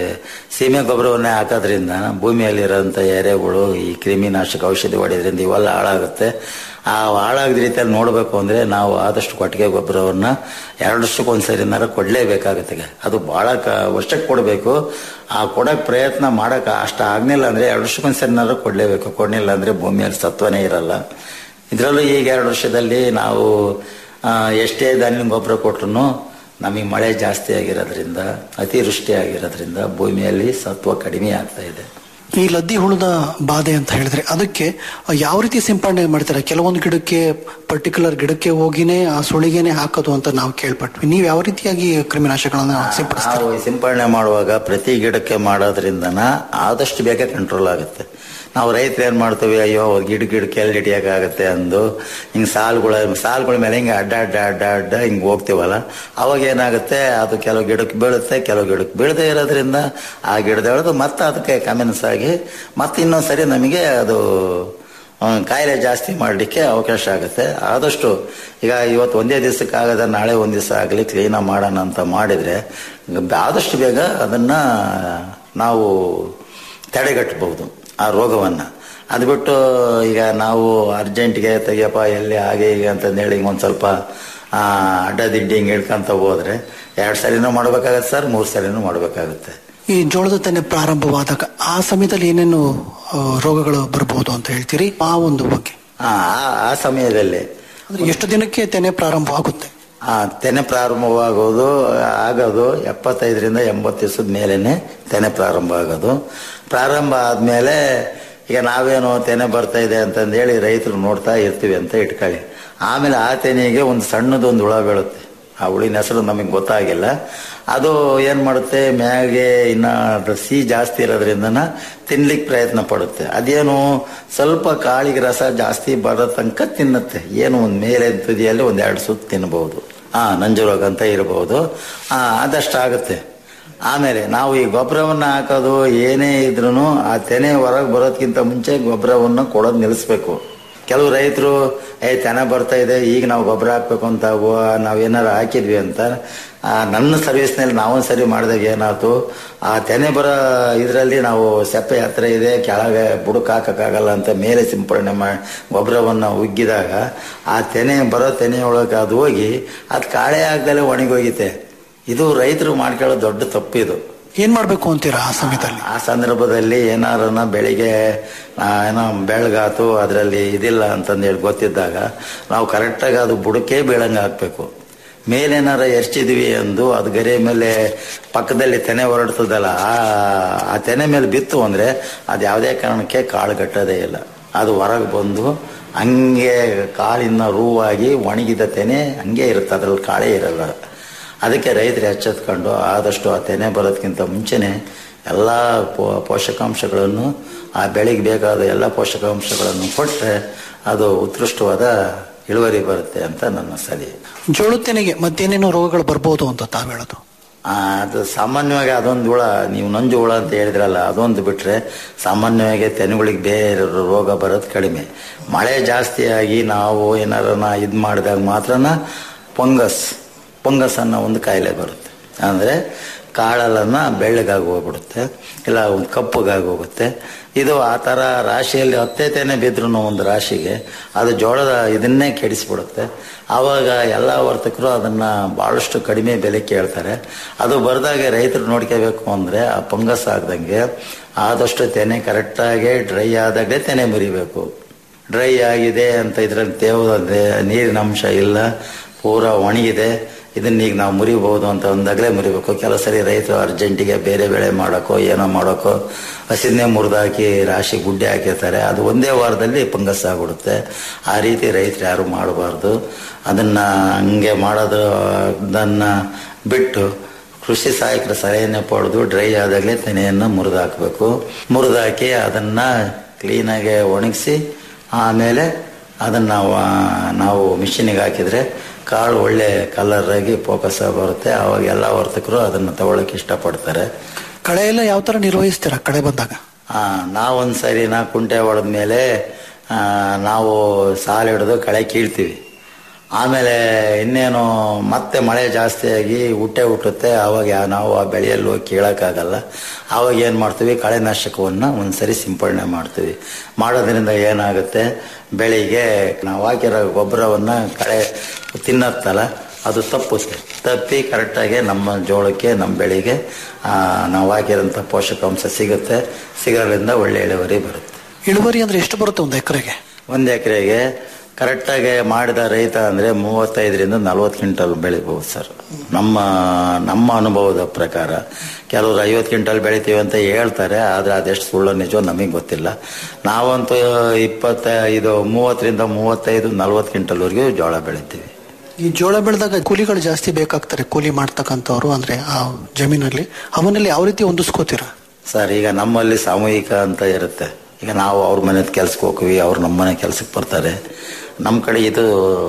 ಸೀಮೆ ಗೊಬ್ಬರವನ್ನೇ ಹಾಕೋದ್ರಿಂದ ಭೂಮಿಯಲ್ಲಿರೋಂಥ ಎರೆಹುಳು ಈ ಕ್ರಿಮಿನಾಶಕ ಔಷಧಿ ಹೊಡೆಯೋದ್ರಿಂದ ಇವೆಲ್ಲ ಹಾಳಾಗುತ್ತೆ ಆ ಹಾಳಾಗದ ರೀತಿಯಲ್ಲಿ ನೋಡಬೇಕು ಅಂದರೆ ನಾವು ಆದಷ್ಟು ಕೊಟ್ಟಿಗೆ ಗೊಬ್ಬರವನ್ನು ಎರಡು ವರ್ಷಕ್ಕೆ ಒಂದ್ಸರಿನಾರ ಕೊಡಲೇಬೇಕಾಗುತ್ತೆ ಅದು ಭಾಳ ಕ ವರ್ಷಕ್ಕೆ ಕೊಡಬೇಕು ಆ ಕೊಡೋಕೆ ಪ್ರಯತ್ನ ಮಾಡೋಕೆ ಅಷ್ಟು ಆಗಲಿಲ್ಲ ಅಂದರೆ ಎರಡು ವರ್ಷಕ್ಕೊಂದ್ಸರಿನಾರ ಕೊಡಲೇಬೇಕು ಕೊಡಲಿಲ್ಲ ಅಂದರೆ ಭೂಮಿಯಲ್ಲಿ ಸತ್ವನೇ ಇರಲ್ಲ ಇದರಲ್ಲೂ ಈಗ ಎರಡು ವರ್ಷದಲ್ಲಿ ನಾವು ಆ, ಎಷ್ಟೇ ಧಾನ್ಯ ಗೊಬ್ಬರ ಕೊಟ್ರು ನಮಗೆ ಮಳೆ ಜಾಸ್ತಿ ಆಗಿರೋದ್ರಿಂದ ಅತಿವೃಷ್ಟಿ ಆಗಿರೋದ್ರಿಂದ ಭೂಮಿಯಲ್ಲಿ ಸತ್ವ ಕಡಿಮೆ ಆಗ್ತಾ ಇದೆ ಈ ಲದ್ದಿ ಹುಳದ ಬಾಧೆ ಅಂತ ಹೇಳಿದ್ರೆ ಅದಕ್ಕೆ ಯಾವ ರೀತಿ ಸಿಂಪಡಣೆ ಮಾಡ್ತಾರೆ ಕೆಲವೊಂದು ಗಿಡಕ್ಕೆ ಪರ್ಟಿಕ್ಯುಲರ್ ಗಿಡಕ್ಕೆ ಹೋಗಿನೇ ಆ ಸುಳಿಗೆನೆ ಹಾಕೋದು ಅಂತ ನಾವು ಕೇಳ್ಪಟ್ವಿ ನೀವು ಯಾವ ರೀತಿಯಾಗಿ ಕ್ರಿಮಿನಾಶಕಗಳನ್ನ ಸಿಂಪಡಿಸ್ತಾರೆ ನಾವು ಸಿಂಪಡಣೆ ಮಾಡುವಾಗ ಪ್ರತಿ ಗಿಡಕ್ಕೆ ಮಾಡೋದ್ರಿಂದನ ಆದಷ್ಟು ಬೇಗ ಕಂಟ್ರೋಲ್ ಆಗುತ್ತೆ ನಾವು ರೈತರು ಏನ್ ಮಾಡ್ತೀವಿ ಅಯ್ಯೋ ಗಿಡ ಗಿಡಕ್ಕೆ ಎಲ್ಲಿ ಹಿಡಿಯೋಕ್ಕಾಗತ್ತೆ ಅಂದು ಹಿಂಗೆ ಸಾಲುಗಳ ಸಾಲುಗಳ ಮೇಲೆ ಹಿಂಗೆ ಅಡ್ಡ ಅಡ್ಡ ಅಡ್ಡ ಅಡ್ಡ ಹಿಂಗೆ ಹೋಗ್ತೀವಲ್ಲ ಅವಾಗ ಏನಾಗುತ್ತೆ ಅದು ಕೆಲವು ಗಿಡಕ್ಕೆ ಬೀಳುತ್ತೆ ಕೆಲವು ಗಿಡಕ್ಕೆ ಬೀಳದೇ ಇರೋದ್ರಿಂದ ಆ ಗಿಡದ ಎಳೆದು ಮತ್ತೆ ಅದಕ್ಕೆ ಕಮೆನ್ಸ್ ಆಗಿ ಮತ್ತೆ ಇನ್ನೊಂದ್ಸರಿ ನಮಗೆ ಅದು ಆ, ಕಾಯಿಲೆ ಜಾಸ್ತಿ ಮಾಡಲಿಕ್ಕೆ ಅವಕಾಶ ಆಗುತ್ತೆ ಆದಷ್ಟು ಈಗ ಇವತ್ತು ಒಂದೇ ದಿವಸಕ್ಕೆ ಆಗದ ನಾಳೆ ಒಂದು ದಿವಸ ಆಗಲಿ ಕ್ಲೀನಾಗಿ ಮಾಡೋಣ ಅಂತ ಮಾಡಿದರೆ ಆದಷ್ಟು ಬೇಗ ಅದನ್ನು ನಾವು ತಡೆಗಟ್ಟಬಹುದು ಆ ರೋಗವನ್ನು ಅದು ಬಿಟ್ಟು ಈಗ ನಾವು ಅರ್ಜೆಂಟ್ಗೆ ತೆಗಿಯಪ್ಪ ಎಲ್ಲಿ ಹಾಗೆ ಹೀಗೆ ಅಂತಂದೇಳಿ ಒಂದು ಸ್ವಲ್ಪ ಆ, ಅಡ್ಡದಿಡ್ಡಿ ಹಿಂಗೆ ಹಿಡ್ಕೊಂತ ಹೋದ್ರೆ ಎರಡು ಸರಿನೂ ಮಾಡ್ಬೇಕಾಗತ್ತೆ ಸರ್ ಮೂರು ಸರಿನೂ ಮಾಡಬೇಕಾಗುತ್ತೆ ಈ ಜೋಳದ ತೆನೆ ಪ್ರಾರಂಭವಾದಾಗ ಆ ಸಮಯದಲ್ಲಿ ಏನೇನು ಆ, ರೋಗಗಳು ಬರಬಹುದು ಅಂತ ಹೇಳ್ತೀರಿ ಆ ಒಂದು ಬಗ್ಗೆ ಆ ಆ- ಆ ಸಮಯದಲ್ಲಿ ಅಂದ್ರೆ ಎಷ್ಟು ದಿನಕ್ಕೆ ತೆನೆ ಪ್ರಾರಂಭವಾಗುತ್ತೆ ಆ ತೆನೆ ಪ್ರಾರಂಭವಾಗೋದು ಆಗೋದು ಎಪ್ಪತ್ತೈದರಿಂದ ಎಂಬತ್ತು ದಿವಸದ ಮೇಲೇನೆ ತೆನೆ ಪ್ರಾರಂಭ ಆಗೋದು ಪ್ರಾರಂಭ ಆದ್ಮೇಲೆ ಈಗ ನಾವೇನು ತೆನೆ ಬರ್ತಾ ಇದೆ ಅಂತಂದೇಳಿ ರೈತರು ನೋಡ್ತಾ ಇರ್ತೀವಿ ಅಂತ ಇಟ್ಕೊಳ್ಳಿ ಆಮೇಲೆ ಆ ತೆನೆಗೆ ಒಂದು ಸಣ್ಣದೊಂದು ಹುಳ ಬೀಳುತ್ತೆ ಆ ಹುಳಿನ ಹೆಸರು ನಮಗೆ ಗೊತ್ತಾಗಿಲ್ಲ ಅದು ಏನ್ ಮಾಡುತ್ತೆ ಮ್ಯಾಗೆ ಇನ್ನ ಅದ್ರ ಸಿಹಿ ಜಾಸ್ತಿ ಇರೋದ್ರಿಂದನ ತಿನ್ಲಿಕ್ಕೆ ಪ್ರಯತ್ನ ಪಡುತ್ತೆ ಅದೇನು ಸ್ವಲ್ಪ ಕಾಳಿಗೆ ರಸ ಜಾಸ್ತಿ ಬರೋ ತನಕ ತಿನ್ನುತ್ತೆ ಏನು ಒಂದು ಮೇಲೆ ತುದಿಯಲ್ಲಿ ಒಂದ್ ಎರಡು ಸುತ್ತು ತಿನ್ನಬಹುದು ಆ ನಂಜುರೋಗ ಅಂತ ಇರಬಹುದು ಆ ಅದಷ್ಟಾಗುತ್ತೆ ಆಮೇಲೆ ನಾವು ಈ ಗೊಬ್ಬರವನ್ನ ಹಾಕೋದು ಏನೇ ಇದ್ರೂ ಆ ತೆನೆ ಹೊರಗೆ ಬರೋದಕ್ಕಿಂತ ಮುಂಚೆ ಗೊಬ್ಬರವನ್ನು ಕೊಡೋದು ನಿಲ್ಲಿಸ್ಬೇಕು ಕೆಲವು ರೈತರು ಏ ತೆನೆ ಬರ್ತಾ ಇದೆ ಈಗ ನಾವು ಗೊಬ್ಬರ ಹಾಕ್ಬೇಕು ಅಂತ ಓ- ನಾವೇನಾರು ಹಾಕಿದ್ವಿ ಅಂತ ಆ, ನನ್ನ ಸರ್ವಿಸ್ನಲ್ಲಿ ನಾವೊಂದು ಸರಿ ಮಾಡಿದಾಗ ಏನಾಯ್ತು ಆ ತೆನೆ ಬರೋ ಇದರಲ್ಲಿ ನಾವು ಸೆಪ್ಪೆ ಹತ್ರ ಇದೆ ಕೆಳಗೆ ಬುಡಕ್ ಹಾಕಕ್ಕಾಗಲ್ಲ ಅಂತ ಮೇಲೆ ಸಿಂಪಡಣೆ ಮಾಡಿ ಗೊಬ್ಬರವನ್ನು ಉಗ್ಗಿದಾಗ ಆ ತೆನೆ ಬರೋ ತೆನೆ ಒಳಗೆ ಅದು ಹೋಗಿ ಅದು ಕಾಳೆ ಆಗದಲ್ಲೇ ಒಣಗೋಗಿದೆ ಇದು ರೈತರು ಮಾಡ್ಕೊಳ್ಳೋ ದೊಡ್ಡ ತಪ್ಪಿದು ಏನ್ ಮಾಡ್ಬೇಕು ಅಂತೀರಾ ಆ ಸಮಯದಲ್ಲಿ ಆ ಸಂದರ್ಭದಲ್ಲಿ ಏನಾರನ್ನ ಬೆಳಿಗ್ಗೆ ಆ, ಏನೋ ಬೆಳಗಾತು ಅದರಲ್ಲಿ ಇದಿಲ್ಲ ಅಂತಂದೇಳಿ ಗೊತ್ತಿದ್ದಾಗ ನಾವು ಕರೆಕ್ಟಾಗಿ ಅದು ಬುಡಕ್ಕೆ ಬೀಳಂಗೆ ಹಾಕ್ಬೇಕು ಮೇಲೇನಾರ ಎರ್ಚಿದ್ವಿ ಅಂದು ಅದು ಗರಿ ಮೇಲೆ ಪಕ್ಕದಲ್ಲಿ ತೆನೆ ಹೊರಡ್ತದಲ್ಲ ಆ ಆ ತೆನೆ ಮೇಲೆ ಬಿತ್ತು ಅಂದ್ರೆ ಅದು ಯಾವುದೇ ಕಾರಣಕ್ಕೆ ಕಾಳು ಗಟ್ಟೋದೇ ಇಲ್ಲ ಅದು ಹೊರಗೆ ಬಂದು ಹಂಗೆ ಕಾಳಿನ ರೂವಾಗಿ ಒಣಗಿದ ತೆನೆ ಹಂಗೆ ಇರುತ್ತೆ ಅದ್ರಲ್ಲಿ ಕಾಳೇ ಇರಲ್ಲ ಅದಕ್ಕೆ ರೈತರು ಎಚ್ಚೆತ್ಕೊಂಡು ಆದಷ್ಟು ಆ ತೆನೆ ಬರೋದಕ್ಕಿಂತ ಮುಂಚೆನೆ ಎಲ್ಲ ಪೋ- ಪೋಷಕಾಂಶಗಳನ್ನು ಆ ಬೆಳೆಗೆ ಬೇಕಾದ ಎಲ್ಲ ಪೋಷಕಾಂಶಗಳನ್ನು ಕೊಟ್ಟರೆ ಅದು ಉತ್ಕೃಷ್ಟವಾದ ಇಳುವರಿ ಬರುತ್ತೆ ಅಂತ ನನ್ನ ಸಲಹೆ ಜೋಳದ ತೆನೆಗೆ ಮತ್ತೇನೇನು ರೋಗಗಳು ಬರ್ಬೋದು ಅಂತ ತಾವ್ ಹೇಳೋದು ಆ, ಅದು ಸಾಮಾನ್ಯವಾಗಿ ಅದೊಂದು ಹುಳ ನೀವು ನಂಜು ಹುಳ ಅಂತ ಹೇಳಿದ್ರಲ್ಲ ಅದೊಂದು ಬಿಟ್ರೆ ಸಾಮಾನ್ಯವಾಗಿ ತೆನೆಗಳಿಗೆ ಬೇರೆ ರೋಗ ಬರೋದು ಕಡಿಮೆ ಮಳೆ ಜಾಸ್ತಿ ಆಗಿ ನಾವು ಏನಾರ ಇದು ಮಾಡಿದಾಗ ಮಾತ್ರನ ಫಂಗಸ್ ಫಂಗಸ್ ಅನ್ನೋ ಒಂದು ಕಾಯಿಲೆ ಬರುತ್ತೆ ಅಂದರೆ ಕಾಳಲ್ಲನ್ನ ಬೆಳ್ಳಗಾಗಿ ಹೋಗ್ಬಿಡುತ್ತೆ ಇಲ್ಲ ಒಂದು ಕಪ್ಪಗಾಗಿ ಹೋಗುತ್ತೆ ಇದು ಆ ಥರ ರಾಶಿಯಲ್ಲಿ ಹತ್ತೇ ತೆನೆ ಬಿದ್ರೂ ಒಂದು ರಾಶಿಗೆ ಅದು ಜೋಳದ ಇದನ್ನೇ ಕೆಡಿಸ್ಬಿಡುತ್ತೆ ಆವಾಗ ಎಲ್ಲ ವರ್ತಕರು ಅದನ್ನು ಭಾಳಷ್ಟು ಕಡಿಮೆ ಬೆಲೆ ಕೇಳ್ತಾರೆ ಅದು ಬರ್ದಾಗೆ ರೈತರು ನೋಡ್ಕೋಬೇಕು ಅಂದರೆ ಆ ಫಂಗಸ್ ಆಗ್ದಂಗೆ ಆದಷ್ಟು ತೆನೆ ಕರೆಕ್ಟಾಗಿ ಡ್ರೈ ಆದಾಗಲೇ ತೆನೆ ಮುರಿಬೇಕು ಡ್ರೈ ಆಗಿದೆ ಅಂತ ಇದ್ರಲ್ಲಿ ತೇವದೆ ನೀರಿನ ಅಂಶ ಇಲ್ಲ ಪೂರ ಒಣಗಿದೆ ಇದನ್ನ ಈಗ ನಾವು ಮುರಿಬಹುದು ಅಂತ ಒಂದಾಗಲೇ ಮುರಿಬೇಕು ಕೆಲವು ಸರಿ ರೈತರು ಅರ್ಜೆಂಟಿಗೆ ಬೇರೆ ಬೆಳೆ ಮಾಡೋಕ್ಕೋ ಏನೋ ಮಾಡೋಕ್ಕೋ ಹಸಿದನ್ನೇ ಮುರಿದಾಕಿ ರಾಶಿ ಗುಡ್ಡೆ ಹಾಕಿರ್ತಾರೆ ಅದು ಒಂದೇ ವಾರದಲ್ಲಿ ಫಂಗಸ್ ಆಗ್ಬಿಡುತ್ತೆ ಆ ರೀತಿ ರೈತರು ಯಾರು ಮಾಡಬಾರ್ದು ಅದನ್ನ ಹಂಗೆ ಮಾಡೋದನ್ನ ಬಿಟ್ಟು ಕೃಷಿ ಸಹಾಯಕರ ಸಲಹೆಯನ್ನು ಪಡೆದು ಡ್ರೈ ಆದಾಗಲೇ ತೆನೆಯನ್ನು ಮುರಿದು ಹಾಕಬೇಕು ಮುರಿದು ಹಾಕಿ ಅದನ್ನ ಕ್ಲೀನಾಗಿ ಒಣಗಿಸಿ ಆಮೇಲೆ ಅದನ್ನ ವಾ- ನಾವು ಮಿಷಿನಿಗೆ ಹಾಕಿದ್ರೆ ಕಾಳು ಒಳ್ಳೆ ಕಲರ್ ಆಗಿ ಫೋಕಸ್ ಬರುತ್ತೆ ಅವಾಗ ಎಲ್ಲ ವರ್ತಕರು ಅದನ್ನು ತಗೊಳಕ್ಕೆ ಇಷ್ಟಪಡ್ತಾರೆ ಕಳೆ ಎಲ್ಲ ಯಾವ ತರ ನಿರ್ವಹಿಸ್ತೀರಾ ಕಳೆ ಬಂದಾಗ ಆ, ನಾವೊಂದ್ ಸರಿ ನಾ ಕುಂಟೆ ಹೊಡೆದ ಮೇಲೆ ನಾವು ಸಾಲು ಹಿಡಿದು ಕಳೆ ಕೀಳ್ತೀವಿ ಆಮೇಲೆ ಇನ್ನೇನು ಮತ್ತೆ ಮಳೆ ಜಾಸ್ತಿಯಾಗಿ ಹುಟ್ಟೆ ಹುಟ್ಟುತ್ತೆ ಆವಾಗ ಯಾ- ನಾವು ಆ ಬೆಳೆಯಲ್ಲಿ ಹೋಗಿ ಕೀಳಕ್ಕಾಗಲ್ಲ ಆವಾಗ ಏನು ಮಾಡ್ತೀವಿ ಕಳೆನಾಶಕವನ್ನು ಒಂದ್ಸರಿ ಸಿಂಪಡಣೆ ಮಾಡ್ತೀವಿ ಮಾಡೋದ್ರಿಂದ ಏನಾಗುತ್ತೆ ಬೆಳೆಗೆ ನಾವು ಹಾಕಿರೋ ಗೊಬ್ಬರವನ್ನು ಕಳೆ ತಿನ್ನತ್ತಲ್ಲ ಅದು ತಪ್ಪುತ್ತೆ ತಪ್ಪಿ ಕರೆಕ್ಟಾಗಿ ನಮ್ಮ ಜೋಳಕ್ಕೆ ನಮ್ಮ ಬೆಳೆಗೆ ಆ, ನಾವು ಹಾಕಿರೋಂಥ ಪೋಷಕಾಂಶ ಸಿಗುತ್ತೆ ಸಿಗೋದ್ರಿಂದ ಒಳ್ಳೆ ಇಳುವರಿ ಬರುತ್ತೆ ಇಳುವರಿ ಅಂದ್ರೆ ಎಷ್ಟು ಬರುತ್ತೆ ಒಂದು ಎಕರೆಗೆ ಒಂದು ಎಕರೆಗೆ ಕರೆಕ್ಟಾಗಿ ಮಾಡಿದ ರೈತ ಅಂದರೆ ಮೂವತ್ತೈದರಿಂದ ನಲ್ವತ್ತು ಕ್ವಿಂಟಲ್ ಬೆಳಿಬೋದು ಸರ್ ನಮ್ಮ ನಮ್ಮ ಅನುಭವದ ಪ್ರಕಾರ ಕೆಲವರು ಐವತ್ತು ಕ್ವಿಂಟಲ್ ಬೆಳಿತೀವಿ ಅಂತ ಹೇಳ್ತಾರೆ ಆದರೆ ಅದೆಷ್ಟು ಸುಳ್ಳು ನಿಜವೋ ನಮಗೆ ಗೊತ್ತಿಲ್ಲ ನಾವಂತೂ ಇಪ್ಪತ್ತ ಇದು ಮೂವತ್ತರಿಂದ ಮೂವತ್ತೈದು ನಲ್ವತ್ತು ಕ್ವಿಂಟಲ್ವರೆಗೂ ಜೋಳ ಬೆಳಿತೀವಿ ಈ ಜೋಳ ಬೆಳೆದಾಗ ಕೂಲಿಗಳು ಜಾಸ್ತಿ ಬೇಕಾಗ್ತಾರೆ ಕೂಲಿ ಮಾಡ್ತಕ್ಕಂಥವ್ರು ಅಂದ್ರೆ ಆ ಜಮೀನಲ್ಲಿ ಅವನ್ನೆಲ್ಲ ಯಾವ ರೀತಿ ಹೊಂದಿಸ್ಕೋತೀರಾ ಸರ್ ಈಗ ನಮ್ಮಲ್ಲಿ ಸಾಮೂಹಿಕ ಅಂತ ಇರುತ್ತೆ ಈಗ ನಾವು ಅವ್ರ ಮನೆ ಕೆಲ್ಸಕ್ಕೆ ಹೋಗ್ತೀವಿ ಅವ್ರು ನಮ್ಮ ಮನೆ ಕೆಲ್ಸಕ್ಕೆ ಬರ್ತಾರೆ ನಮ್ಮ ಕಡೆ ಇದು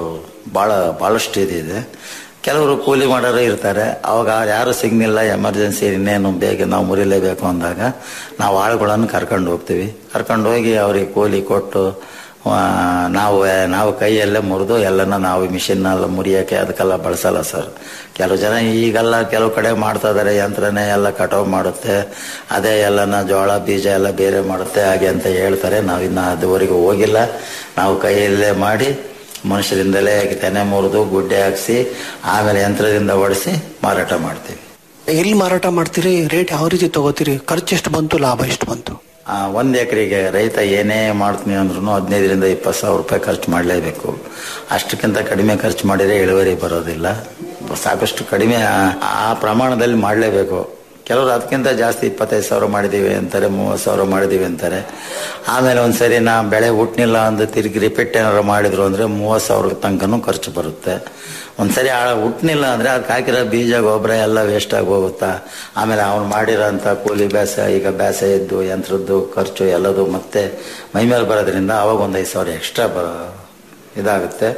ಭಾಳ ಭಾಳಷ್ಟು ಇದಿದೆ ಕೆಲವರು ಕೂಲಿ ಮಾಡೋರು ಇರ್ತಾರೆ ಅವಾಗ ಯಾರು ಸಿಗ್ನಿಲ್ಲ ಎಮರ್ಜೆನ್ಸಿ ಇನ್ನೇನು ಬೇಗ ನಾವು ಮುರಿಲೇಬೇಕು ಅಂದಾಗ ನಾವು ಆಳುಗಳನ್ನು ಕರ್ಕೊಂಡು ಹೋಗ್ತೀವಿ ಕರ್ಕೊಂಡು ಹೋಗಿ ಅವ್ರಿಗೆ ಕೂಲಿ ಕೊಟ್ಟು ಆ, ನಾವು ನಾವು ಕೈಯಲ್ಲೇ ಮುರಿದು ಎಲ್ಲನ ನಾವು ಮಿಷಿನ್ನೆಲ್ಲ ಮುರಿಯೋಕ್ಕೆ ಅದಕ್ಕೆಲ್ಲ ಬಳಸಲ್ಲ ಸರ್ ಕೆಲವು ಜನ ಈಗೆಲ್ಲ ಕೆಲವು ಕಡೆ ಮಾಡ್ತಾ ಇದಾರೆ ಯಂತ್ರನೇ ಎಲ್ಲ ಕಟಾವು ಮಾಡುತ್ತೆ ಅದೇ ಎಲ್ಲನ ಜೋಳ ಬೀಜ ಎಲ್ಲ ಬೇರೆ ಮಾಡುತ್ತೆ ಹಾಗೆ ಅಂತ ಹೇಳ್ತಾರೆ ನಾವಿನ್ನು ಅದುವರೆಗೂ ಹೋಗಿಲ್ಲ ನಾವು ಕೈಯಲ್ಲೇ ಮಾಡಿ ಮನುಷ್ಯರಿಂದಲೇ ತೆನೆ ಮುರಿದು ಗುಡ್ಡೆ ಹಾಕ್ಸಿ ಆಮೇಲೆ ಯಂತ್ರದಿಂದ ಹೊಡೆಸಿ ಮಾರಾಟ ಮಾಡ್ತೀವಿ ಎಲ್ಲಿ ಮಾರಾಟ ಮಾಡ್ತೀರಿ ರೇಟ್ ಯಾವ ರೀತಿ ತಗೋತೀರಿ ಖರ್ಚು ಎಷ್ಟು ಬಂತು ಲಾಭ ಎಷ್ಟು ಬಂತು ಆ, ಒಂದ್ ಎಕರೆಗೆ ರೈತ ಏನೇ ಮಾಡ್ತೀನಿ ಅಂದ್ರೂ ಹದಿನೈದರಿಂದ ಇಪ್ಪತ್ತು ಸಾವಿರ ರೂಪಾಯಿ ಖರ್ಚು ಮಾಡಲೇಬೇಕು ಅಷ್ಟಕ್ಕಿಂತ ಕಡಿಮೆ ಖರ್ಚು ಮಾಡಿದ್ರೆ ಇಳುವರಿ ಬರೋದಿಲ್ಲ ಸಾಕಷ್ಟು ಕಡಿಮೆ ಆ- ಆ ಪ್ರಮಾಣದಲ್ಲಿ ಮಾಡಲೇಬೇಕು ಕೆಲವರು ಅದಕ್ಕಿಂತ ಜಾಸ್ತಿ ಇಪ್ಪತ್ತೈದು ಸಾವಿರ ಮಾಡಿದೀವಿ ಅಂತಾರೆ ಮೂವತ್ತು ಸಾವಿರ ಮಾಡಿದೀವಿ ಅಂತಾರೆ ಆಮೇಲೆ ಒಂದ್ಸರಿ ನಾ ಬೆಳೆ ಹುಟ್ನಿಲ್ಲ ಅಂದು ತಿರುಗಿ ರಿಪೀಟ್ ಏನಾರು ಮಾಡಿದ್ರು ಅಂದ್ರೆ ಮೂವತ್ತು ಸಾವಿರ ತನಕನೂ ಖರ್ಚು ಬರುತ್ತೆ ಒಂದ್ಸರಿ ಆ ಹುಟ್ನಿಲ್ಲ ಅಂದ್ರೆ ಅದಕ್ಕೆ ಹಾಕಿರೋ ಬೀಜ ಗೊಬ್ಬರ ಎಲ್ಲ ವೇಸ್ಟ್ ಆಗಿ ಹೋಗುತ್ತಾ ಆಮೇಲೆ ಅವ್ನು ಮಾಡಿರೋಂಥ ಕೂಲಿ ಬ್ಯಾಸ ಈಗ ಬ್ಯಾಸ ಇದ್ದು ಯಂತ್ರದ್ದು ಖರ್ಚು ಎಲ್ಲದು ಮತ್ತೆ ಮೈ ಮೇಲೆ ಬರೋದ್ರಿಂದ ಅವಾಗ ಒಂದು ಐದು ಸಾವಿರ ಎಕ್ಸ್ಟ್ರಾ ಬ ಇದಾಗುತ್ತೆ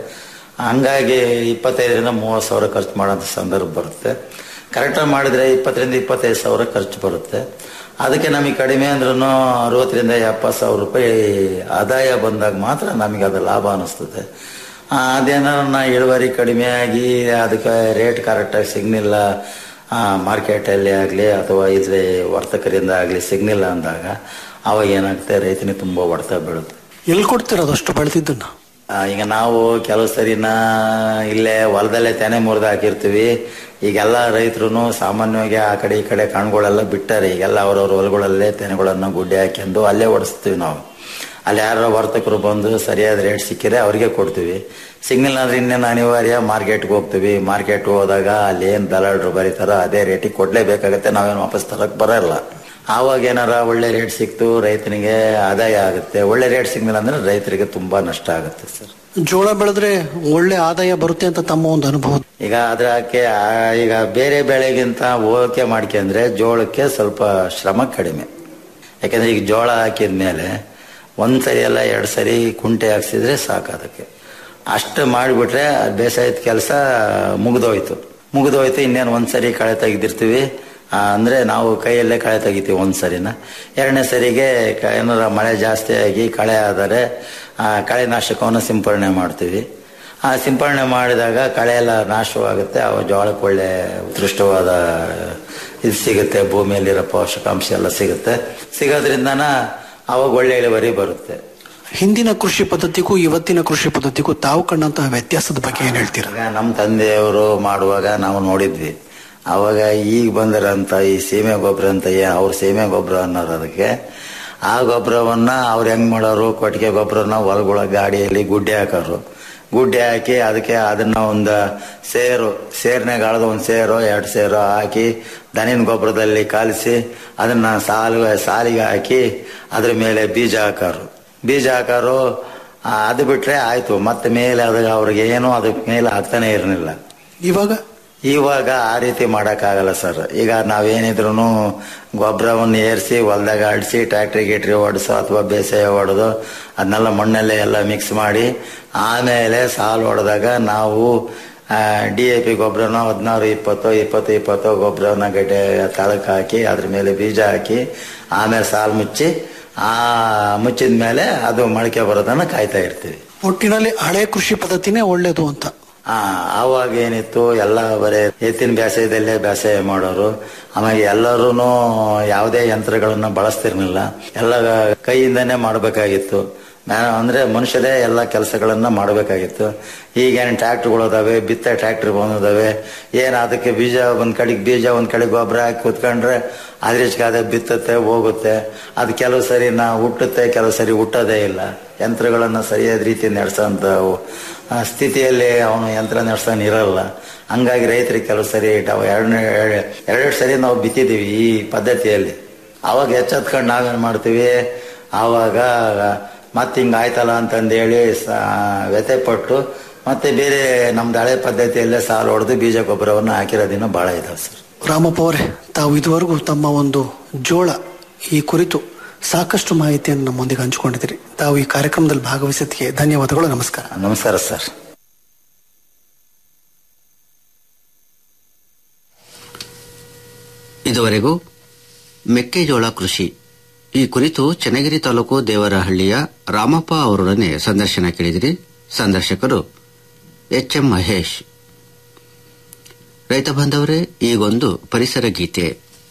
ಹಂಗಾಗಿ ಇಪ್ಪತ್ತೈದರಿಂದ ಮೂವತ್ತು ಸಾವಿರ ಖರ್ಚು ಮಾಡೋಂಥ ಸಂದರ್ಭ ಬರುತ್ತೆ ಕರೆಕ್ಟಾಗಿ ಮಾಡಿದ್ರೆ ಇಪ್ಪತ್ತರಿಂದ ಇಪ್ಪತ್ತೈದು ಸಾವಿರ ಖರ್ಚು ಬರುತ್ತೆ ಅದಕ್ಕೆ ನಮಗೆ ಕಡಿಮೆ ಅಂದ್ರೂ ಅರವತ್ತರಿಂದ ಎಪ್ಪತ್ತು ಸಾವಿರ ರೂಪಾಯಿ ಆದಾಯ ಬಂದಾಗ ಮಾತ್ರ ನಮಗೆ ಅದು ಲಾಭ ಅನ್ನಿಸ್ತದೆ ಆ, ಅದೇನಾದ್ರು ನಾ ಇಳುವರಿ ಕಡಿಮೆ ಆಗಿ ಅದಕ್ಕೆ ರೇಟ್ ಕರೆಕ್ಟಾಗಿ ಸಿಗ್ನಿಲ್ಲ ಮಾರ್ಕೆಟಲ್ಲಿ ಆಗಲಿ ಅಥವಾ ಇಲ್ಲಿ ವರ್ತಕರಿಂದ ಆಗಲಿ ಸಿಗ್ನಿಲ್ಲ ಅಂದಾಗ ಅವಾಗ ಏನಾಗುತ್ತೆ ರೈತನಿಗೆ ತುಂಬ ಹೊಡೆತ ಬೀಳುತ್ತೆ ಎಲ್ಲಿ ಕೊಡ್ತೀರ ಅದಷ್ಟು ಬೆಳೆದಿದ್ದನ್ನ ಆ, ಈಗ ನಾವು ಕೆಲವು ಸರಿನ ಇಲ್ಲೇ ಹೊಲದಲ್ಲೇ ತೆನೆ ಮುರಿದು ಹಾಕಿರ್ತೀವಿ ಈಗೆಲ್ಲ ರೈತರು ಸಾಮಾನ್ಯವಾಗಿ ಆ ಕಡೆ ಈ ಕಡೆ ಕಣ್ಗಳೆಲ್ಲ ಬಿಟ್ಟಾರೆ ಈಗೆಲ್ಲ ಅವ್ರವ್ರ ಹೊಲಗಳಲ್ಲೇ ತೆನೆಗಳನ್ನು ಗುಡ್ಡೆ ಹಾಕ್ಯಂದು ಅಲ್ಲೇ ಓಡಿಸ್ತೀವಿ ನಾವು ಅಲ್ಲಿ ಯಾರೋ ವರ್ತಕರು ಬಂದು ಸರಿಯಾದ ರೇಟ್ ಸಿಕ್ಕಿದ್ರೆ ಅವ್ರಿಗೆ ಕೊಡ್ತೀವಿ ಸಿಗ್ನಲ್ ಅಂದ್ರೆ ಇನ್ನೇನು ಅನಿವಾರ್ಯ ಮಾರ್ಕೆಟ್ಗೆ ಹೋಗ್ತೀವಿ ಮಾರ್ಕೆಟ್ ಹೋದಾಗ ಅಲ್ಲಿ ಏನು ದಲಾಳರು ಬರೀತಾರೋ ಅದೇ ರೇಟಿಗೆ ಕೊಡ್ಲೇಬೇಕಾಗತ್ತೆ ನಾವೇನು ವಾಪಸ್ ತರಕ್ ಬರಲ್ಲ ಆವಾಗ ಏನಾರ ಒಳ್ಳೆ ರೇಟ್ ಸಿಕ್ತು ರೈತನಿಗೆ ಆದಾಯ ಆಗುತ್ತೆ ಒಳ್ಳೆ ರೇಟ್ ಸಿಗ್ಲಿಲ್ಲ ಅಂದ್ರೆ ರೈತರಿಗೆ ತುಂಬಾ ನಷ್ಟ ಆಗುತ್ತೆ ಸರ್ ಜೋಳ ಬೆಳೆದ್ರೆ ಒಳ್ಳೆ ಆದಾಯ ಬರುತ್ತೆ ಅಂತ ತಮ್ಮ ಒಂದು ಅನುಭವ ಈಗ ಅದಕ್ಕೆ ಈಗ ಬೇರೆ ಬೆಳೆಗಿಂತ ಹೋಲಿಕೆ ಮಾಡ್ಕೊಂಡ್ರೆ ಜೋಳಕ್ಕೆ ಸ್ವಲ್ಪ ಶ್ರಮ ಕಡಿಮೆ ಯಾಕಂದ್ರೆ ಈಗ ಜೋಳ ಹಾಕಿದ್ಮೇಲೆ ಒಂದ್ ಸರಿ ಎಲ್ಲ ಎರಡು ಸರಿ ಕುಂಟೆ ಹಾಕ್ಸಿದ್ರೆ ಸಾಕು ಅದಕ್ಕೆ ಅಷ್ಟು ಮಾಡಿಬಿಟ್ರೆ ಬೇಸಾಯದ ಕೆಲಸ ಮುಗಿದೋಯ್ತು ಮುಗಿದೋಯ್ತು ಇನ್ನೇನು ಒಂದ್ಸರಿ ಕಳೆ ತೆಗೆದಿರ್ತೀವಿ ಆ, ಅಂದ್ರೆ ನಾವು ಕೈಯಲ್ಲೇ ಕಳೆ ತೆಗಿತೀವಿ ಒಂದ್ ಸರಿನ ಎರಡನೇ ಸರಿಗೆ ಕ- ಏನಾರ ಮಳೆ ಜಾಸ್ತಿ ಆಗಿ ಕಳೆ ಆದರೆ ಆ, ಕಳೆನಾಶಕವನ್ನು ಸಿಂಪಡಣೆ ಮಾಡ್ತೀವಿ ಆ ಸಿಂಪರಣೆ ಮಾಡಿದಾಗ ಕಳೆ ಎಲ್ಲ ನಾಶವಾಗುತ್ತೆ ಅವ ಜೋಳಕ್ಕೆ ಒಳ್ಳೆ ಉತ್ಕೃಷ್ಟವಾದ ಇದು ಸಿಗುತ್ತೆ ಭೂಮಿಯಲ್ಲಿರೋ ಪೋಷಕಾಂಶ ಎಲ್ಲ ಸಿಗುತ್ತೆ ಸಿಗೋದ್ರಿಂದನ ಅವಾಗ ಒಳ್ಳೆ ಇಳುವರಿ ಬರುತ್ತೆ ಹಿಂದಿನ ಕೃಷಿ ಪದ್ಧತಿಗೂ ಇವತ್ತಿನ ಕೃಷಿ ಪದ್ಧತಿಗೂ ತಾವು ಕಂಡಂತಹ ವ್ಯತ್ಯಾಸದ ಬಗ್ಗೆ ಏನ್ ಹೇಳ್ತೀರಾ ಆಗ ನಮ್ಮ ತಂದೆಯವರು ಮಾಡುವಾಗ ನಾವು ನೋಡಿದ್ವಿ ಅವಾಗ ಈಗ ಬಂದಿರೋಂಥ ಈ ಸೀಮೆ ಗೊಬ್ಬರ ಅಂತ ಏ- ಅವ್ರು ಸೀಮೆ ಗೊಬ್ಬರ ಅನ್ನೋರು ಅದಕ್ಕೆ ಆ ಗೊಬ್ಬರವನ್ನ ಅವ್ರು ಹೆಂಗ್ ಮಾಡೋರು ಕೊಟ್ಟಿಗೆ ಗೊಬ್ಬರನ ಹೊಲಗಳ ಗಾಡಿಯಲ್ಲಿ ಗುಡ್ಡೆ ಹಾಕೋರು ಗುಡ್ಡೆ ಹಾಕಿ ಅದಕ್ಕೆ ಅದನ್ನ ಒಂದು ಸೇರು ಸೇರ್ನಾಗ ಅಳದ ಒಂದು ಸೇರು ಎರಡು ಸೇರು ಹಾಕಿ ದನಿನ ಗೊಬ್ಬರದಲ್ಲಿ ಕಾಲಿಸಿ ಅದನ್ನ ಸಾಲು ಸಾಲಿಗೆ ಹಾಕಿ ಅದ್ರ ಮೇಲೆ ಬೀಜ ಹಾಕೋರು ಬೀಜ ಹಾಕೋರು ಆ, ಅದು ಬಿಟ್ರೆ ಆಯ್ತು ಮತ್ತೆ ಮೇಲೆ ಅದು ಅವ್ರಿಗೆ ಏನೂ ಅದಕ್ಕೆ ಮೇಲೆ ಆಗ್ತಾನೆ ಇರಲಿಲ್ಲ ಇವಾಗ ಇವಾಗ ಆ ರೀತಿ ಮಾಡೋಕ್ಕಾಗಲ್ಲ ಸರ್ ಈಗ ನಾವೇನಿದ್ರು ಗೊಬ್ಬರವನ್ನು ಏರಿಸಿ ಹೊಲ್ದಾಗ ಆಡಿಸಿ ಟ್ಯಾಕ್ಟ್ರಿ ಗಿಟ್ರಿ ಹೊಡೆಸೋ ಅಥವಾ ಬೇಸಾಯ ಹೊಡೆದು ಅದನ್ನೆಲ್ಲ ಮಣ್ಣಲ್ಲೇ ಎಲ್ಲ ಮಿಕ್ಸ್ ಮಾಡಿ ಆಮೇಲೆ ಸಾಲು ಹೊಡೆದಾಗ ನಾವು ಡಿ ಎ ಪಿ ಗೊಬ್ಬರನ ಹದಿನಾರು ಇಪ್ಪತ್ತು ಇಪ್ಪತ್ತು ಇಪ್ಪತ್ತು ಗೊಬ್ಬರನ ಗಡ್ಡೆ ತಳಕ್ಕೆ ಹಾಕಿ ಅದ್ರ ಮೇಲೆ ಬೀಜ ಹಾಕಿ ಆಮೇಲೆ ಸಾಲು ಮುಚ್ಚಿ ಆ ಮುಚ್ಚಿದ ಮೇಲೆ ಅದು ಮೊಳಕೆ ಬರೋದನ್ನ ಕಾಯ್ತಾ ಇರ್ತೀವಿ ಒಟ್ಟಿನಲ್ಲಿ ಹಳೆ ಕೃಷಿ ಪದ್ಧತಿನೇ ಒಳ್ಳೇದು ಅಂತ ಆ ಆವಾಗ ಏನಿತ್ತು ಎಲ್ಲ ಬರೀ ಎತ್ತಿನ ಬೇಸಾಯದಲ್ಲೇ ಬೇಸಾಯ ಮಾಡೋರು ಆಮೇಲೆ ಎಲ್ಲರೂ ಯಾವುದೇ ಯಂತ್ರಗಳನ್ನ ಬಳಸ್ತಿರ್ಲಿಲ್ಲ ಎಲ್ಲ ಕೈಯಿಂದನೇ ಮಾಡಬೇಕಾಗಿತ್ತು ಅಂದ್ರೆ ಮನುಷ್ಯರೇ ಎಲ್ಲ ಕೆಲಸಗಳನ್ನ ಮಾಡಬೇಕಾಗಿತ್ತು ಈಗೇನು ಟ್ರ್ಯಾಕ್ಟರ್ಗಳು ಅದಾವೆ ಬಿತ್ತ ಟ್ರ್ಯಾಕ್ಟರ್ ಬಂದಿದಾವೆ ಏನು ಅದಕ್ಕೆ ಬೀಜ ಒಂದ್ ಕಡೆಗೆ ಬೀಜ ಒಂದ್ ಕಡೆ ಗೊಬ್ಬರ ಹಾಕಿ ಕುತ್ಕೊಂಡ್ರೆ ಅದ್ರಿಚ್ಗೆ ಅದೇ ಬಿತ್ತತ್ತೆ ಹೋಗುತ್ತೆ ಅದು ಕೆಲವು ಸರಿ ನಾ ಹುಟ್ಟುತ್ತೆ ಕೆಲವು ಸರಿ ಹುಟ್ಟೋದೇ ಇಲ್ಲ ಯಂತ್ರಗಳನ್ನ ಸರಿಯಾದ ರೀತಿ ನಡೆಸೋಂಥ ಸ್ಥಿತಿಯಲ್ಲಿ ಅವನು ಯಂತ್ರ ನಡೆಸೋನ್ ಇರಲ್ಲ ಹಂಗಾಗಿ ರೈತರಿಗೆ ಕೆಲವು ಸರಿ ನಾವು ಎರಡನೇ ಎರಡೆರಡು ಸರಿ ನಾವು ಬಿತ್ತಿದ್ದೀವಿ ಈ ಪದ್ಧತಿಯಲ್ಲಿ ಅವಾಗ ಎಚ್ಚೆತ್ಕೊಂಡು ನಾವೇನು ಮಾಡ್ತೀವಿ ಆವಾಗ ಮತ್ತೆ ಹಿಂಗೆ ಆಯ್ತಲ್ಲ ಅಂತಂದೇಳಿ ಸ ವ್ಯಥೆ ಪಟ್ಟು ಮತ್ತೆ ಬೇರೆ ನಮ್ದು ಹಳೆ ಪದ್ಧತಿಯಲ್ಲೇ ಸಾಲು ಹೊಡೆದು ಬೀಜ ಗೊಬ್ಬರವನ್ನು ಹಾಕಿರೋದಿನ ಭಾಳ ಇದಾವೆ ಸರ್ ರಾಮಪ್ಪ ಅವರೇ ತಾವು ಇದುವರೆಗೂ ತಮ್ಮ ಒಂದು ಜೋಳ ಈ ಕುರಿತು ಸಾಕಷ್ಟು ಮಾಹಿತಿಯನ್ನು ನಮ್ಮೊಂದಿಗೆ ಹಂಚಿಕೊಂಡಿದ್ದೀರಿ ತಾವು ಈ ಕಾರ್ಯಕ್ರಮದಲ್ಲಿ ಭಾಗವಹಿಸಿದ್ದಕ್ಕೆ ಧನ್ಯವಾದಗಳು ನಮಸ್ಕಾರ ನಮಸ್ಕಾರ ಸರ್ ಇದುವರೆಗೂ ಮೆಕ್ಕೆಜೋಳ ಕೃಷಿ ಈ ಕುರಿತು ಚನ್ನಗಿರಿ ತಾಲೂಕು ದೇವರಹಳ್ಳಿಯ ರಾಮಪ್ಪ ಅವರೊಡನೆ ಸಂದರ್ಶನ ಕೇಳಿದಿರಿ ಸಂದರ್ಶಕರು ಎಚ್ ಎಂ ಮಹೇಶ್ ರೈತ ಬಾಂಧವರೇ ಈಗೊಂದು ಪರಿಸರ ಗೀತೆ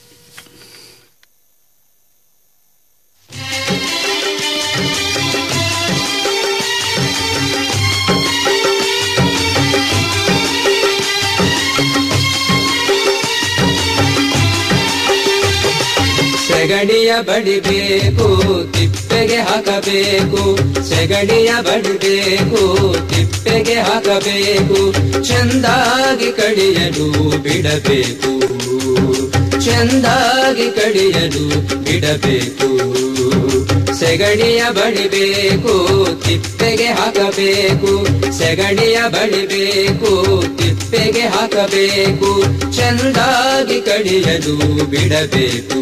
ಸೆಗಡಿಯ ಬಡಿಬೇಕು ತಿಪ್ಪೆಗೆ ಹಾಕಬೇಕು ಸೆಗಡಿಯ ಬಡಿಬೇಕು ತಿಪ್ಪೆಗೆ ಹಾಕಬೇಕು ಚಂದಾಗಿ ಕಡಿಯಲು ಬಿಡಬೇಕು ಚಂದಾಗಿ ಕಡಿಯಲು ಬಿಡಬೇಕು ಸೆಗಡಿಯ ಬಡಿಬೇಕು ತಿಪ್ಪೆಗೆ ಹಾಕಬೇಕು ಸೆಗಡಿಯ ಬಡಿಬೇಕು ತಿಪ್ಪೆಗೆ ಹಾಕಬೇಕು ಚಂದಾಗಿ ಕಡಿಯಲು ಬಿಡಬೇಕು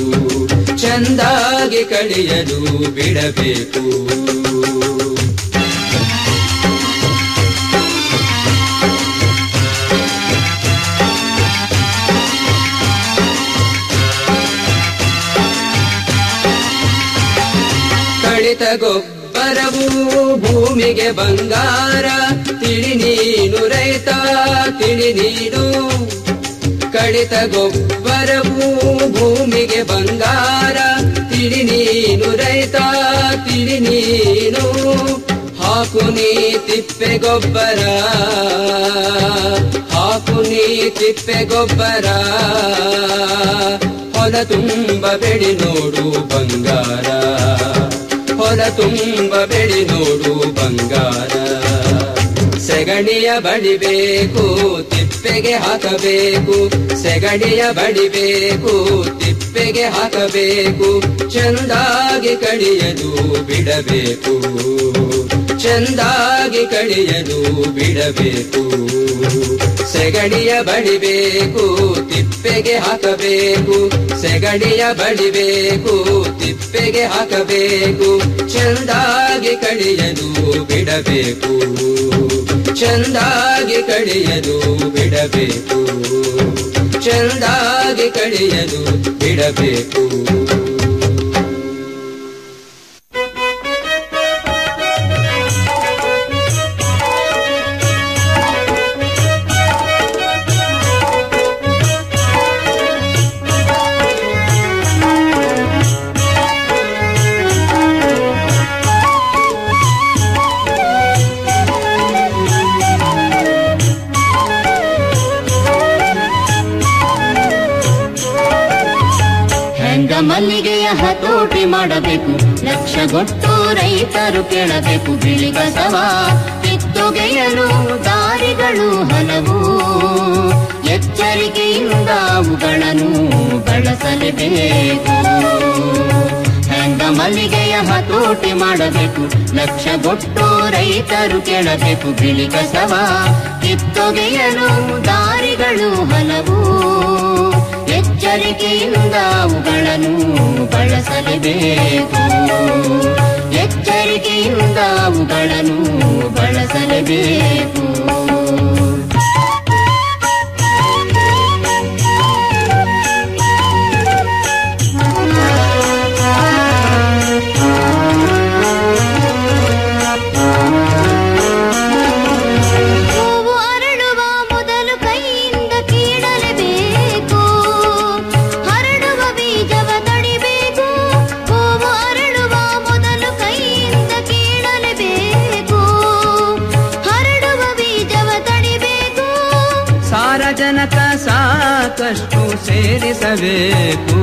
ಚಂದಾಗಿ ಕಡಿಯಲು ಬಿಡಬೇಕು ಕಡಿತ ಗೊಬ್ಬರವು ಭೂಮಿಗೆ ಬಂಗಾರ ತಿಳಿ ನೀನು ರೈತ ತಿಳಿ ನೀನು ಕಡಿತ ಗೊಬ್ಬರವು ಭೂಮಿಗೆ ಬಂಗಾರ ತಿಳಿ ನೀನು ರೈತ ತಿಳಿ ನೀನು ಹಾಕು ನೀ ತಿಪ್ಪೆ ಗೊಬ್ಬರ ಹಾಕು ನೀ ತಿಪ್ಪೆ ಗೊಬ್ಬರ ಹೊಲ ತುಂಬ ಬೆಳಿ ನೋಡು ಬಂಗಾರ ಹೊಲ ತುಂಬ ಬೆಳಿ ನೋಡು ಬಂಗಾರ ಸೆಗಣಿಯ ಬಡಿಬೇಕು ತಿಪ್ಪೆಗೆ ಹಾಕಬೇಕು ಸೆಗಣಿಯ ಬಡಿಬೇಕು ತಿಪ್ಪೆಗೆ ಹಾಕಬೇಕು ಚಂದಾಗಿ ಕಡಿಯಲು ಬಿಡಬೇಕು ಚಂದಾಗಿ ಕಡಿಯಲು ಬಿಡಬೇಕು ಸೆಗಣಿಯ ಬಡಿಬೇಕು ತಿಪ್ಪೆಗೆ ಹಾಕಬೇಕು ಸೆಗಣಿಯ ಬಡಿಬೇಕು ತಿಪ್ಪೆಗೆ ಹಾಕಬೇಕು ಚಂದಾಗಿ ಕಡಿಯಲು ಬಿಡಬೇಕು ಚಂದಾಗಿ ಕಡಿಯಲು ಬಿಡಬೇಕು ಚಂದಾಗಿ ಕಡಿಯಲು ಬಿಡಬೇಕು ಮಲ್ಲಿಗೆಯ ಹತೋಟಿ ಮಾಡಬೇಕು ಲಕ್ಷಗೊಟ್ಟು ರೈತರು ಕೇಳಬೇಕು ಬಿಳಿ ಕಸವ ಕಿತ್ತೊಗೆಯಲು ದಾರಿಗಳು ಹಲವು ಎಚ್ಚರಿಕೆಯಿಂದ ಅವುಗಳನ್ನು ಬಳಸಲೇಬೇಕು ಹೆಂಗ ಮಲ್ಲಿಗೆಯ ಹತೋಟಿ ಮಾಡಬೇಕು ಲಕ್ಷಗೊಟ್ಟು ರೈತರು ಕೇಳಬೇಕು ಬಿಳಿ ಕಸವ ಕಿತ್ತೊಗೆಯಲು ದಾರಿಗಳು ಹಲವು ಎಚ್ಚರಿಕೆಯಿಂದ ಅವುಗಳನ್ನು ಬಳಸಲೇಬೇಕು ಎಚ್ಚರಿಕೆಯಿಂದ ಅವುಗಳನ್ನು ಬಳಸಲೇಬೇಕು ಹೂವು ಅರಳುವ ಮೊದಲು ಕೈಯಿಂದ ಕೀಳಲೇಬೇಕು ಹರಡುವ ಬೀಜವ ತಡಿಬೇಕು ಹೂವು ಅರಳುವ ಮೊದಲು ಕೈಯಿಂದ ಕೀಳಲೇಬೇಕು ಹರಡುವ ಬೀಜವ ತಡಿಬೇಕು ಸಾರಜನಕ ಸಾಕಷ್ಟು ಸೇರಿಸಬೇಕು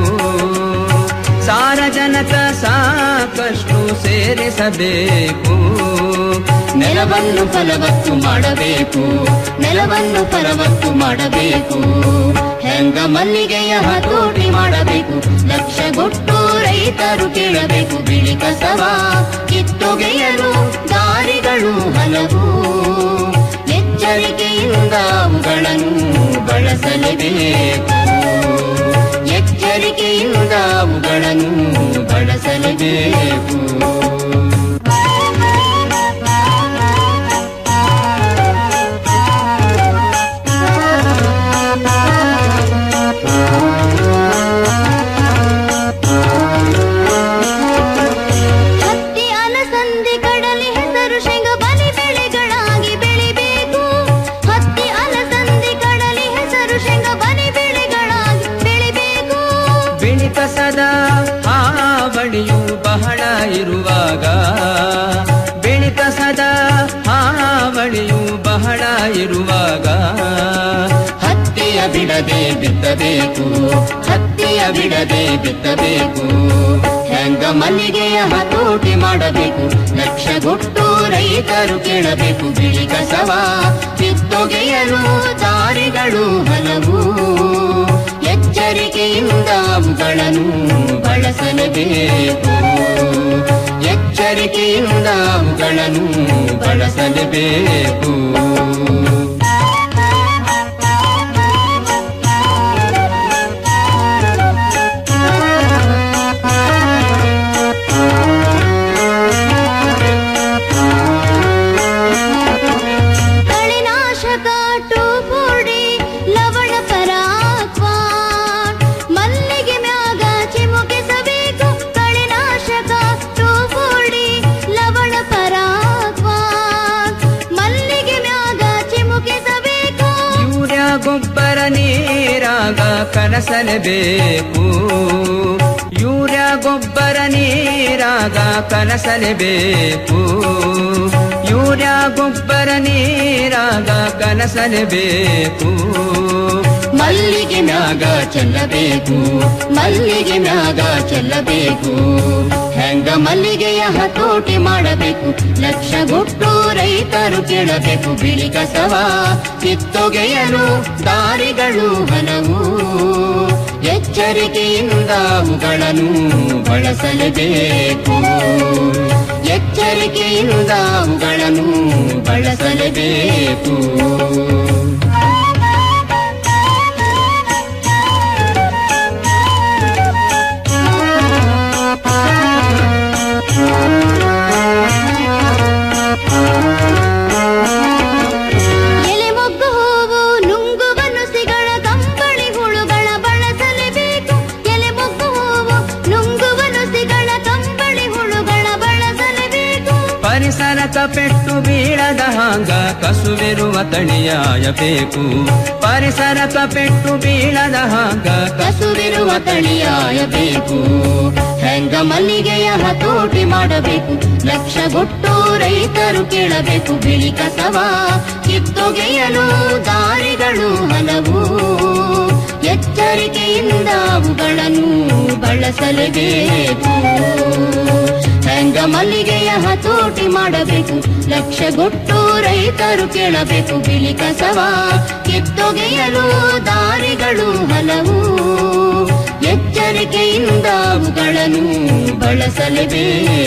ಸಾರಜನಕ ಸಾಕಷ್ಟು ಸೇರಿಸಬೇಕು ನೆಲವನ್ನು ಫಲವತ್ತು ಮಾಡಬೇಕು ನೆಲವನ್ನು ಫಲವತ್ತು ಮಾಡಬೇಕು ಹೆಂಗ ಮಲ್ಲಿಗೆಯ ಹತೋಟಿ ಮಾಡಬೇಕು ಲಕ್ಷಗೊಟ್ಟು ರೈತರು ಕೇಳಬೇಕು ಬಿಳಿ ಕಸವ ಕಿತ್ತೊಗೆಯಲು ದಾರಿಗಳು ಹಲವು ಎಚ್ಚರಿಕೆಯಿಂದ ಅವುಗಳನ್ನು ಬಳಸಲೇಬೇಕು ಎಚ್ಚರಿಕೆಯಿಂದ ಅವುಗಳನ್ನು ಬಳಸಲೇಬೇಕು ಹತ್ತಿ ಅಲಸಂದಿ ಕಡಲೆ ಹೆಸರು ಶೇಂಗ ಬಲಿ ಬೆಳೆಗಳಾಗಿ ಬೆಳಿಬೇಕು ಹತ್ತಿ ಅಲಸಂದಿ ಕಡಲೆ ಹೆಸರು ಶೇಂಗ ಬಲಿ ಬೆಳೆಗಳಾಗಿ ಬೆಳಿಬೇಕು ಬಿಳಿ ಕಸದ ಹಾವಳಿಯು ಬಹಳ ಇರುವಾಗ ಬಿಳಿ ಕಸದ ಹಾವಳಿಯು ಬಹಳ ಇರುವಾಗ ಹತ್ತಿಯ ಬಿಡದೆ ಬಿತ್ತಬೇಕು ಹತ್ತಿಯ ಬಿಡದೆ ಬಿತ್ತಬೇಕು ಹೆಂಗ ಮಲ್ಲಿಗೆಯ ಹತೋಟಿ ಮಾಡಬೇಕು ಲಕ್ಷಗೊಟ್ಟು ರೈತರು ಕೇಳಬೇಕು ಬಿಳಿ ಕಸವ ಕಿತ್ತೊಗೆಯಲು ದಾರಿಗಳು ಹಲವು ಎಚ್ಚರಿಕೆಯಿಂದ ಅವುಗಳನ್ನು ಬಳಸಲೇಬೇಕು ಎಚ್ಚರಿಕೆಯಿಂದ ಅವುಗಳನ್ನು ಬಳಸಲೇಬೇಕು ಕಳೆನಾಶಕ ಟೋಪೋಡಿ ಲವಣ ಪರಾಕ್ವಾ ಮಲ್ಲಿಗೆ ಮ್ಯಾಗ ಚಿಮುಕಿಸಬೇಕು ಕಳೆನಾಶಕ ಟೋಪೋಡಿ ಲವಣ ಪರಾಕ್ವಾ ಮಲ್ಲಿಗೆ ಮ್ಯಾಗ ಚಿಮುಕಿಸಬೇಕು ಯೂರಿಯಾ ಗೊಬ್ಬರ ನೀರಾಗ ಕಲಸಲೇಬೇಕು ಯೂರಿಯಾ ಗೊಬ್ಬರ ನೀರಾಗ ಕಲಸಲೇಬೇಕು ಯೂರಿಯಾ ಗೊಬ್ಬರ ನೀರಾಗ ಕಲಸಲೇಬೇಕು ಮಲ್ಲಿಗೆ ಮ್ಯಾಗ ಚೆಲ್ಲಬೇಕು ಮಲ್ಲಿಗೆ ಮ್ಯಾಗ ಚೆಲ್ಲಬೇಕು ಹೆಂಗ ಮಲ್ಲಿಗೆಯ ಹತೋಟಿ ಮಾಡಬೇಕು ಲಕ್ಷಗೊಟ್ಟು ರೈತರು ಕೇಳಬೇಕು ಬಿಳಿ ಕಸವ ಕಿತ್ತೊಗೆಯಲು ದಾರಿಗಳು ಹಲವು ಎಚ್ಚರಿಕೆಯಿಂದ ಅವುಗಳನ್ನು ಬಳಸಲೇಬೇಕು ಎಚ್ಚರಿಕೆಯಿಂದ ಅವುಗಳನ್ನು ಬಳಸಲೇಬೇಕು ಎಲೆ ಮೊಗ್ಗು ಹೂವು ನುಂಗುವ ನುಸಿಗಳ ಕಂಬಳಿ ಹುಳುಗಳ ಬಳಸಲೇಬೇಕು ಎಲೆ ಮೊಗ್ಗು ಹೂವು ನುಂಗುವ ನುಸಿಗಳ ಕಂಬಳಿ ಹುಳುಗಳ ಬಳಸಲೇಬೇಕು ಪರಿಸರಕ ಪೆಟ್ಟು ಬೀಳದ ಹಾಂಗ ಕಸುವಿರುವ ತಳಿಯಾಯಬೇಕು ಪರಿಸರಕ ಪೆಟ್ಟು ಬೀಳದ ಹಾಂಗ ಕಸುವಿರುವ ತಳಿಯಾಯಬೇಕು ಹೆಂಗ ಮಲ್ಲಿಗೆಯ ಹತೋಟಿ ಮಾಡಬೇಕು ಲಕ್ಷಗೊಟ್ಟು ರೈತರು ಕೇಳಬೇಕು ಬಿಳಿ ಕಸವ ಕಿತ್ತೊಗೆಯಲು ದಾರಿಗಳು ಹಲವು ಎಚ್ಚರಿಕೆಯಿಂದ ಅವುಗಳನ್ನು ಬಳಸಲೇಬೇಕು ಹೆಂಗ ಮಲ್ಲಿಗೆಯ ಹತೋಟಿ ಮಾಡಬೇಕು ಲಕ್ಷಗೊಟ್ಟು ರೈತರು ಕೇಳಬೇಕು ಬಿಳಿ ಕಸವ ಕಿತ್ತೊಗೆಯಲು ದಾರಿಗಳು ಹಲವು ಎಚ್ಚರಿಕೆಯಿಂದ ಅವುಗಳನ್ನು ಬಳಸಲೇಬೇಕು